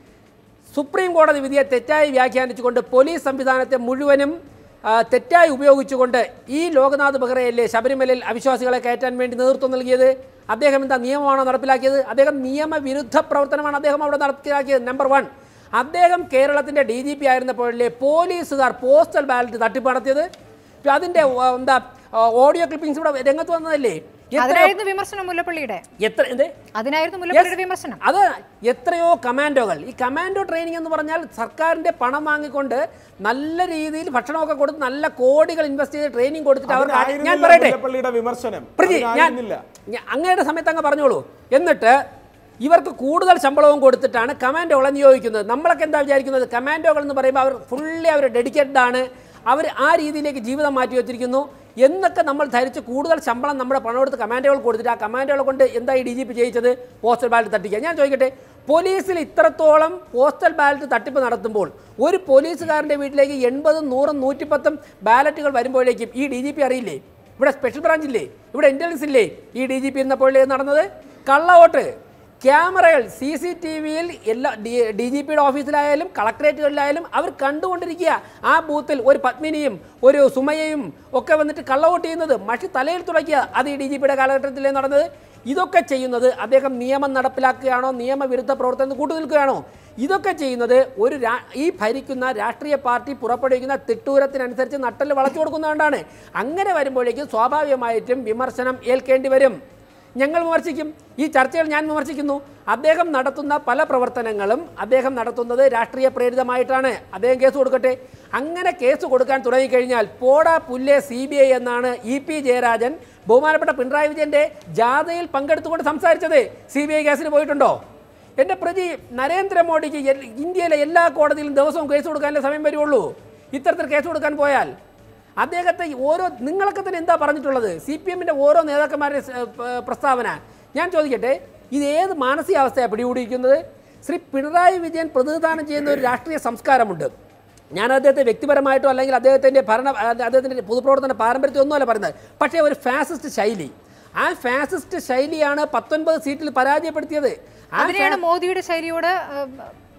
സുപ്രീം കോടതി വിധിയെ തെറ്റായി വ്യാഖ്യാനിച്ചുകൊണ്ട് പോലീസ് സംവിധാനത്തെ മുഴുവനും ആ, തെറ്റായി ഉപയോഗിച്ചുകൊണ്ട് ഈ ലോകനാഥ് ബെഹ്റയല്ലേ ശബരിമലയിൽ അവിശ്വാസികളെ കയറ്റാൻ വേണ്ടി നേതൃത്വം നൽകിയത് അദ്ദേഹം എന്താ നിയമമാണോ നടപ്പിലാക്കിയത് അദ്ദേഹം നിയമവിരുദ്ധ പ്രവർത്തനമാണ് അദ്ദേഹം അവിടെ നടപ്പിലാക്കിയത് നമ്പർ വൺ അദ്ദേഹം കേരളത്തിൻ്റെ ഡി ജി പി ആയിരുന്നപ്പോഴല്ലേ പോലീസുകാർ പോസ്റ്റൽ ബാലറ്റ് തട്ടിപ്പ് നടത്തിയത് അതിൻ്റെ ആ, എന്താ ഓഡിയോ ക്ലിപ്പിംഗ്സ് ഇവിടെ രംഗത്ത് വന്നതല്ലേ എത്രയോ അതിനായിരുന്നു വിമർശനം മുല്ലപ്പള്ളിയുടെ എത്ര എന്തേ അതിനായിരുന്നു മുല്ലപ്പള്ളിയുടെ വിമർശനം അത് എത്രയോ കമാൻഡോകൾ ഈ കമാൻഡോ ട്രെയിനിങ് എന്ന് പറഞ്ഞാൽ സർക്കാരിന്റെ പണം വാങ്ങിക്കൊണ്ട് നല്ല രീതിയിൽ ഭക്ഷണമൊക്കെ കൊടുത്ത് നല്ല കോടികൾ ഇൻവെസ്റ്റ് ചെയ്ത് ട്രെയിനിങ് കൊടുത്തിട്ട് അവർക്ക് ആ- ഞാൻ അതിനായിരുന്നില്ല പറയട്ടെ മുല്ലപ്പള്ളിയുടെ വിമർശനം പ്രതി ഞാൻ അതിനായിരുന്നില്ല. ഞാൻ- അങ്ങയുടെ സമയത്ത് അങ്ങ് പറഞ്ഞോളൂ എന്നിട്ട് ഇവർക്ക് കൂടുതൽ ശമ്പളവും കൊടുത്തിട്ടാണ് കമാൻഡോകളെ നിയോഗിക്കുന്നത് നമ്മളൊക്കെ എന്താ വിചാരിക്കുന്നത് കമാൻഡോകൾ എന്ന് പറയുമ്പോൾ അവർ ഫുള്ളി അവർ ഡെഡിക്കേറ്റഡ് ആണ് അവർ ആ രീതിയിലേക്ക് ജീവിതം മാറ്റി വെച്ചിരിക്കുന്നു എന്നൊക്കെ നമ്മൾ ധരിച്ച് കൂടുതൽ ശമ്പളം നമ്മുടെ പണം എടുത്ത് കമാൻഡോകൾ കൊടുത്തിട്ട് ആ കമാൻഡോകളെ കൊണ്ട് എന്താ ഈ ഡി ജി പി ചെയ്യിച്ചത് പോസ്റ്റൽ ബാലറ്റ് തട്ടിക്കുക ഞാൻ ചോദിക്കട്ടെ പോലീസിൽ ഇത്രത്തോളം പോസ്റ്റൽ ബാലറ്റ് തട്ടിപ്പ് നടത്തുമ്പോൾ ഒരു പോലീസുകാരൻ്റെ വീട്ടിലേക്ക് എൺപതും നൂറും നൂറ്റിപ്പത്തും ബാലറ്റുകൾ വരുമ്പോഴേക്കും ഈ ഡി ജി പി അറിയില്ലേ ഇവിടെ സ്പെഷ്യൽ ബ്രാഞ്ച് ഇല്ലേ ഇവിടെ ഇന്റലിജൻസ് ഇല്ലേ ഈ ഡി ജി പി ഇരുന്നപ്പോഴേ നടന്നത് കള്ളവോട്ട് ക്യാമറകൾ സി സി ടി വിയിൽ എല്ലാ ഡി ജി പിയുടെ ഓഫീസിലായാലും കളക്ടറേറ്റുകളിലായാലും അവർ കണ്ടുകൊണ്ടിരിക്കുക ആ ബൂത്തിൽ ഒരു പത്മിനിയും ഒരു സുമയയും ഒക്കെ വന്നിട്ട് കള്ളവോട്ട് ചെയ്യുന്നത് മഷി തലയിൽ തുടയ്ക്കുക അത് ഈ ഡി ജി പിയുടെ കാലഘട്ടത്തിലേ നടന്നത് ഇതൊക്കെ ചെയ്യുന്നത് അദ്ദേഹം നിയമം നടപ്പിലാക്കുകയാണോ നിയമവിരുദ്ധ പ്രവർത്തനം കൂട്ടുനിൽക്കുകയാണോ ഇതൊക്കെ ചെയ്യുന്നത് ഒരു രാ- ഈ ഭരിക്കുന്ന രാഷ്ട്രീയ പാർട്ടി പുറപ്പെടുവിക്കുന്ന തിട്ടൂരത്തിനനുസരിച്ച് നട്ടൽ വളച്ചു കൊടുക്കുന്നതുകൊണ്ടാണ് അങ്ങനെ വരുമ്പോഴേക്കും സ്വാഭാവികമായിട്ടും വിമർശനം ഏൽക്കേണ്ടി വരും ഞങ്ങൾ വിമർശിക്കും ഈ ചർച്ചയിൽ ഞാൻ വിമർശിക്കുന്നു അദ്ദേഹം നടത്തുന്ന പല പ്രവർത്തനങ്ങളും അദ്ദേഹം നടത്തുന്നത് രാഷ്ട്രീയ പ്രേരിതമായിട്ടാണ് അദ്ദേഹം കേസ് കൊടുക്കട്ടെ അങ്ങനെ കേസ് കൊടുക്കാൻ തുടങ്ങിക്കഴിഞ്ഞാൽ പോടാ പുല്ലേ സി ബി ഐ എന്നാണ് ഇ പി ജയരാജൻ ബഹുമാനപ്പെട്ട പിണറായി വിജയന്റെ ജാഥയിൽ പങ്കെടുത്തുകൊണ്ട് സംസാരിച്ചത് സി ബി ഐ കേസിന് പോയിട്ടുണ്ടോ എൻ്റെ പ്രതി നരേന്ദ്രമോദിക്ക് എൽ- ഇന്ത്യയിലെ എല്ലാ കോടതിയിലും ദിവസവും കേസ് കൊടുക്കാനല്ലേ സമയം വരുള്ളൂ ഇത്തരത്തിൽ കേസ് കൊടുക്കാൻ പോയാൽ അദ്ദേഹത്തെ ഈ ഓരോ നിങ്ങളൊക്കെ തന്നെ എന്താ പറഞ്ഞിട്ടുള്ളത് സി പി എമ്മിൻ്റെ ഓരോ നേതാക്കന്മാരുടെ സ്- പ- പ്രസ്താവന ഞാൻ ചോദിക്കട്ടെ ഇത് ഏത് മാനസികാവസ്ഥയാണ് പിടികൂടിയിരിക്കുന്നത് ശ്രീ പിണറായി വിജയൻ പ്രതിനിധാനം ചെയ്യുന്ന ഒരു രാഷ്ട്രീയ സംസ്കാരമുണ്ട് ഞാൻ അദ്ദേഹത്തെ വ്യക്തിപരമായിട്ടോ അല്ലെങ്കിൽ അദ്ദേഹത്തിൻ്റെ ഭരണ അദ്ദേഹത്തിൻ്റെ പൊതുപ്രവർത്തന പാരമ്പര്യത്തെ ഒന്നുമല്ല പറയുന്നത് പക്ഷേ ഒരു ഫാസിസ്റ്റ് ശൈലി ആ ഫാസിസ്റ്റ് ശൈലിയാണ് പത്തൊൻപത് സീറ്റിൽ പരാജയപ്പെടുത്തിയത് ആ അതിനെയാണ് മോദിയുടെ ശൈലിയോട് ഏഹ്,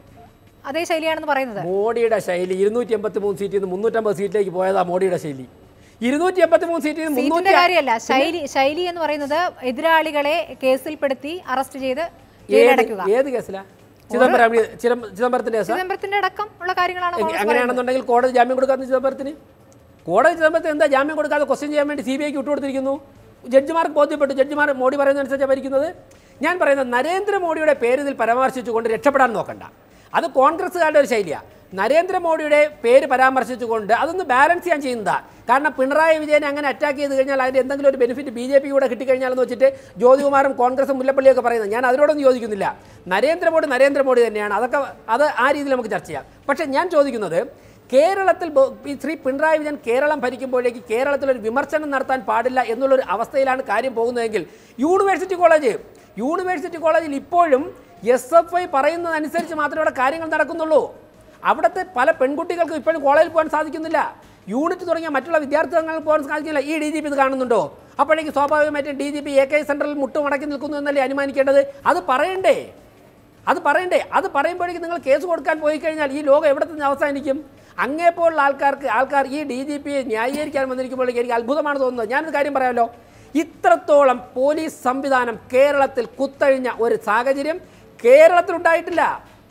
അതേ ശൈലിയാണെന്ന് പറയുന്നത് മോഡിയുടെ ശൈലി ഇരുന്നൂറ്റി എൺപത്തി മൂന്ന് സീറ്റിൽ നിന്ന് മുന്നൂറ്റമ്പത് സീറ്റിലേക്ക് പോയതാ മോഡിയുടെ ശൈലി ഇരുന്നൂറ്റി എൺപത്തി മൂന്ന് സീറ്റിൽ നിന്ന് സീറ്റിന്റെ മുന്നൂറ്റി കാര്യമല്ല ശൈലി ശൈലി എന്ന് പറയുന്നത് എതിരാളികളെ കേസിൽപ്പെടുത്തി അറസ്റ്റ് ചെയ്ത് ഏത് ജയിലടയ്ക്കുക ഏത് കേസിലാ ചിദംബരം ചിദം- ചിദംബരത്തിന്റെ കേസാ ചിദംബരത്തിന്റെ അടക്കം ഉള്ള കാര്യങ്ങളാണ് എ- കോൺഗ്രസ് പറയുന്നത്. അങ്ങനെയാണെന്നുണ്ടെങ്കിൽ കോടതി ജാമ്യം കൊടുക്കാത്ത ചിദംബരത്തിന് കോടതി ചിദംബരത്തിന് എന്താ ജാമ്യം കൊടുക്കാതെ ക്വസ്റ്റ്യൻ ചെയ്യാൻ വേണ്ടി സി ബി ഐക്ക് വിട്ടുകൊടുത്തിരിക്കുന്നു ജഡ്ജിമാർക്ക് ബോധ്യപ്പെട്ടു ജഡ്ജിമാർ മോഡി പറയുന്നതനുസരിച്ചാണ് ഭരിക്കുന്നത് ഞാൻ പറയുന്നത് നരേന്ദ്രമോദിയുടെ പേര് ഇതിൽ പരാമർശിച്ചുകൊണ്ട് രക്ഷപ്പെടാൻ നോക്കണ്ട അത് കോൺഗ്രസ്സുകാരുടെ ഒരു ശൈലിയാണ് നരേന്ദ്രമോദിയുടെ പേര് പരാമർശിച്ചുകൊണ്ട് അതൊന്ന് ബാലൻസ് ചെയ്യാൻ ചെയ്യുന്നതാ കാരണം പിണറായി വിജയനെ അങ്ങനെ അറ്റാക്ക് ചെയ്ത് കഴിഞ്ഞാൽ അതിൻ്റെ എന്തെങ്കിലും ഒരു ബെനിഫിറ്റ് ബി ജെ പി കൂടെ കിട്ടിക്കഴിഞ്ഞാലെന്ന് വെച്ചിട്ട് ജ്യോതികുമാറും കോൺഗ്രസും മുല്ലപ്പള്ളിയൊക്കെ പറയുന്നത് ഞാൻ അതിനോടൊന്നും യോജിക്കുന്നില്ല നരേന്ദ്രമോദി നരേന്ദ്രമോദി തന്നെയാണ് അതൊക്കെ അത് ആ രീതിയിൽ നമുക്ക് ചർച്ച ചെയ്യാം പക്ഷേ ഞാൻ ചോദിക്കുന്നത് കേരളത്തിൽ ബോ- ഈ ശ്രീ പിണറായി വിജയൻ കേരളം ഭരിക്കുമ്പോഴേക്ക് കേരളത്തിൽ ഒരു വിമർശനം നടത്താൻ പാടില്ല എന്നുള്ളൊരു അവസ്ഥയിലാണ് കാര്യം പോകുന്നതെങ്കിൽ യൂണിവേഴ്സിറ്റി കോളേജ് യൂണിവേഴ്സിറ്റി കോളേജിൽ ഇപ്പോഴും എസ് എഫ് ഐ പറയുന്നതനുസരിച്ച് മാത്രമേ അവിടെ കാര്യങ്ങൾ നടക്കുന്നുള്ളൂ അവിടുത്തെ പല പെൺകുട്ടികൾക്കും ഇപ്പോഴും കോളേജിൽ പോകാൻ സാധിക്കുന്നില്ല യൂണിറ്റ് തുടങ്ങിയ മറ്റുള്ള വിദ്യാർത്ഥികൾക്ക് പോകാൻ സാധിക്കില്ല ഈ ഡി ജി പി ഇത് കാണുന്നുണ്ടോ അപ്പോഴേക്ക് സ്വാഭാവികമായിട്ടും D G P A K central മുട്ടുമടക്കി നിൽക്കുന്നു എന്നല്ലേ അനുമാനിക്കേണ്ടത് അത് പറയണ്ടേ അത് പറയണ്ടേ അത് പറയുമ്പോഴേക്കും നിങ്ങൾ കേസ് കൊടുക്കാൻ പോയി കഴിഞ്ഞാൽ ഈ ലോകം എവിടെ നിന്ന് അവസാനിക്കും അങ്ങേപ്പോലുള്ള ആൾക്കാർക്ക് ആൾക്കാർ ഈ ഡി ജി പിയെ ന്യായീകരിക്കാൻ വന്നിരിക്കുമ്പോഴേക്ക് എനിക്ക് അത്ഭുതമാണ് തോന്നുന്നത് ഞാനൊരു കാര്യം പറയാമല്ലോ ഇത്രത്തോളം പോലീസ് സംവിധാനം കേരളത്തിൽ കുത്തഴിഞ്ഞ ഒരു സാഹചര്യം കേരളത്തിലുണ്ടായിട്ടില്ല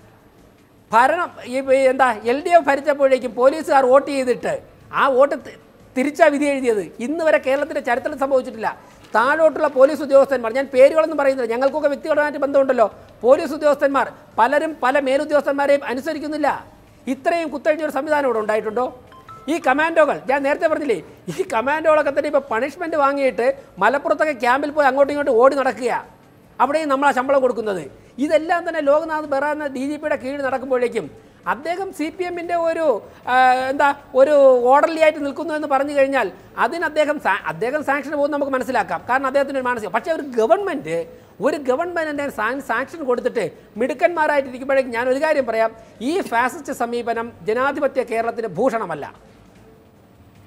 ഭരണം ഈ ഈ എന്താ എൽ ഡി എഫ് ഭരിച്ചപ്പോഴേക്കും പോലീസുകാർ വോട്ട് ചെയ്തിട്ട് ആ വോട്ട് തി- തിരിച്ചാ വിധി എഴുതിയത് ഇന്ന് വരെ കേരളത്തിൻ്റെ ചരിത്രത്തിൽ സംഭവിച്ചിട്ടില്ല താഴോട്ടുള്ള പോലീസ് ഉദ്യോഗസ്ഥന്മാർ ഞാൻ പേരുകളൊന്നും പറയുന്നില്ല ഞങ്ങൾക്കൊക്കെ വ്യക്തിപരമായിട്ട് ബന്ധമുണ്ടല്ലോ പോലീസ് ഉദ്യോഗസ്ഥന്മാർ പലരും പല മേലുദ്യോഗസ്ഥന്മാരെയും അനുസരിക്കുന്നില്ല ഇത്രയും കുത്തഴിഞ്ഞ ഒരു സംവിധാനം ഇവിടെ ഉണ്ടായിട്ടുണ്ടോ ഈ കമാൻഡോകൾ ഞാൻ നേരത്തെ പറഞ്ഞില്ലേ ഈ കമാൻഡോകളൊക്കെ തന്നെ ഇപ്പോൾ പണിഷ്മെൻറ്റ് വാങ്ങിയിട്ട് മലപ്പുറത്തൊക്കെ ക്യാമ്പിൽ പോയി അങ്ങോട്ടും ഇങ്ങോട്ടും ഓടി നടക്കുക അവിടെയും നമ്മൾ ആ ശമ്പളം കൊടുക്കുന്നത് ഇതെല്ലാം തന്നെ ലോകനാഥ് ബെഹ്റ എന്ന ഡി ജി പിയുടെ കീഴിൽ നടക്കുമ്പോഴേക്കും അദ്ദേഹം സി പി എമ്മിൻ്റെ ഒരു ആ, എന്താ ഒരു ഓർഡർലി ആയിട്ട് നിൽക്കുന്നു എന്ന് പറഞ്ഞു കഴിഞ്ഞാൽ അതിന് അദ്ദേഹം സാ- അദ്ദേഹം സാങ്ഷൻ പോകുന്നത് നമുക്ക് മനസ്സിലാക്കാം കാരണം അദ്ദേഹത്തിന് ഒരു മാനസിക പക്ഷേ ഒരു ഗവൺമെൻറ് ഒരു ഗവൺമെൻറ്റിൻ്റെ സാങ്ഷൻ കൊടുത്തിട്ട് മിടുക്കന്മാരായിട്ടിരിക്കുമ്പോഴേക്കും ഞാൻ ഒരു കാര്യം പറയാം ഈ ഫാസിസ്റ്റ് സമീപനം ജനാധിപത്യ കേരളത്തിന് ഭൂഷണമല്ല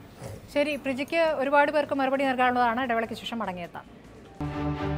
ശരി പ്രിജിക്ക് ഒരുപാട് പേർക്ക് മറുപടി നൽകാനുള്ളതാണ് ഇടവേളയ്ക്ക് ശേഷം മടങ്ങിയെത്താം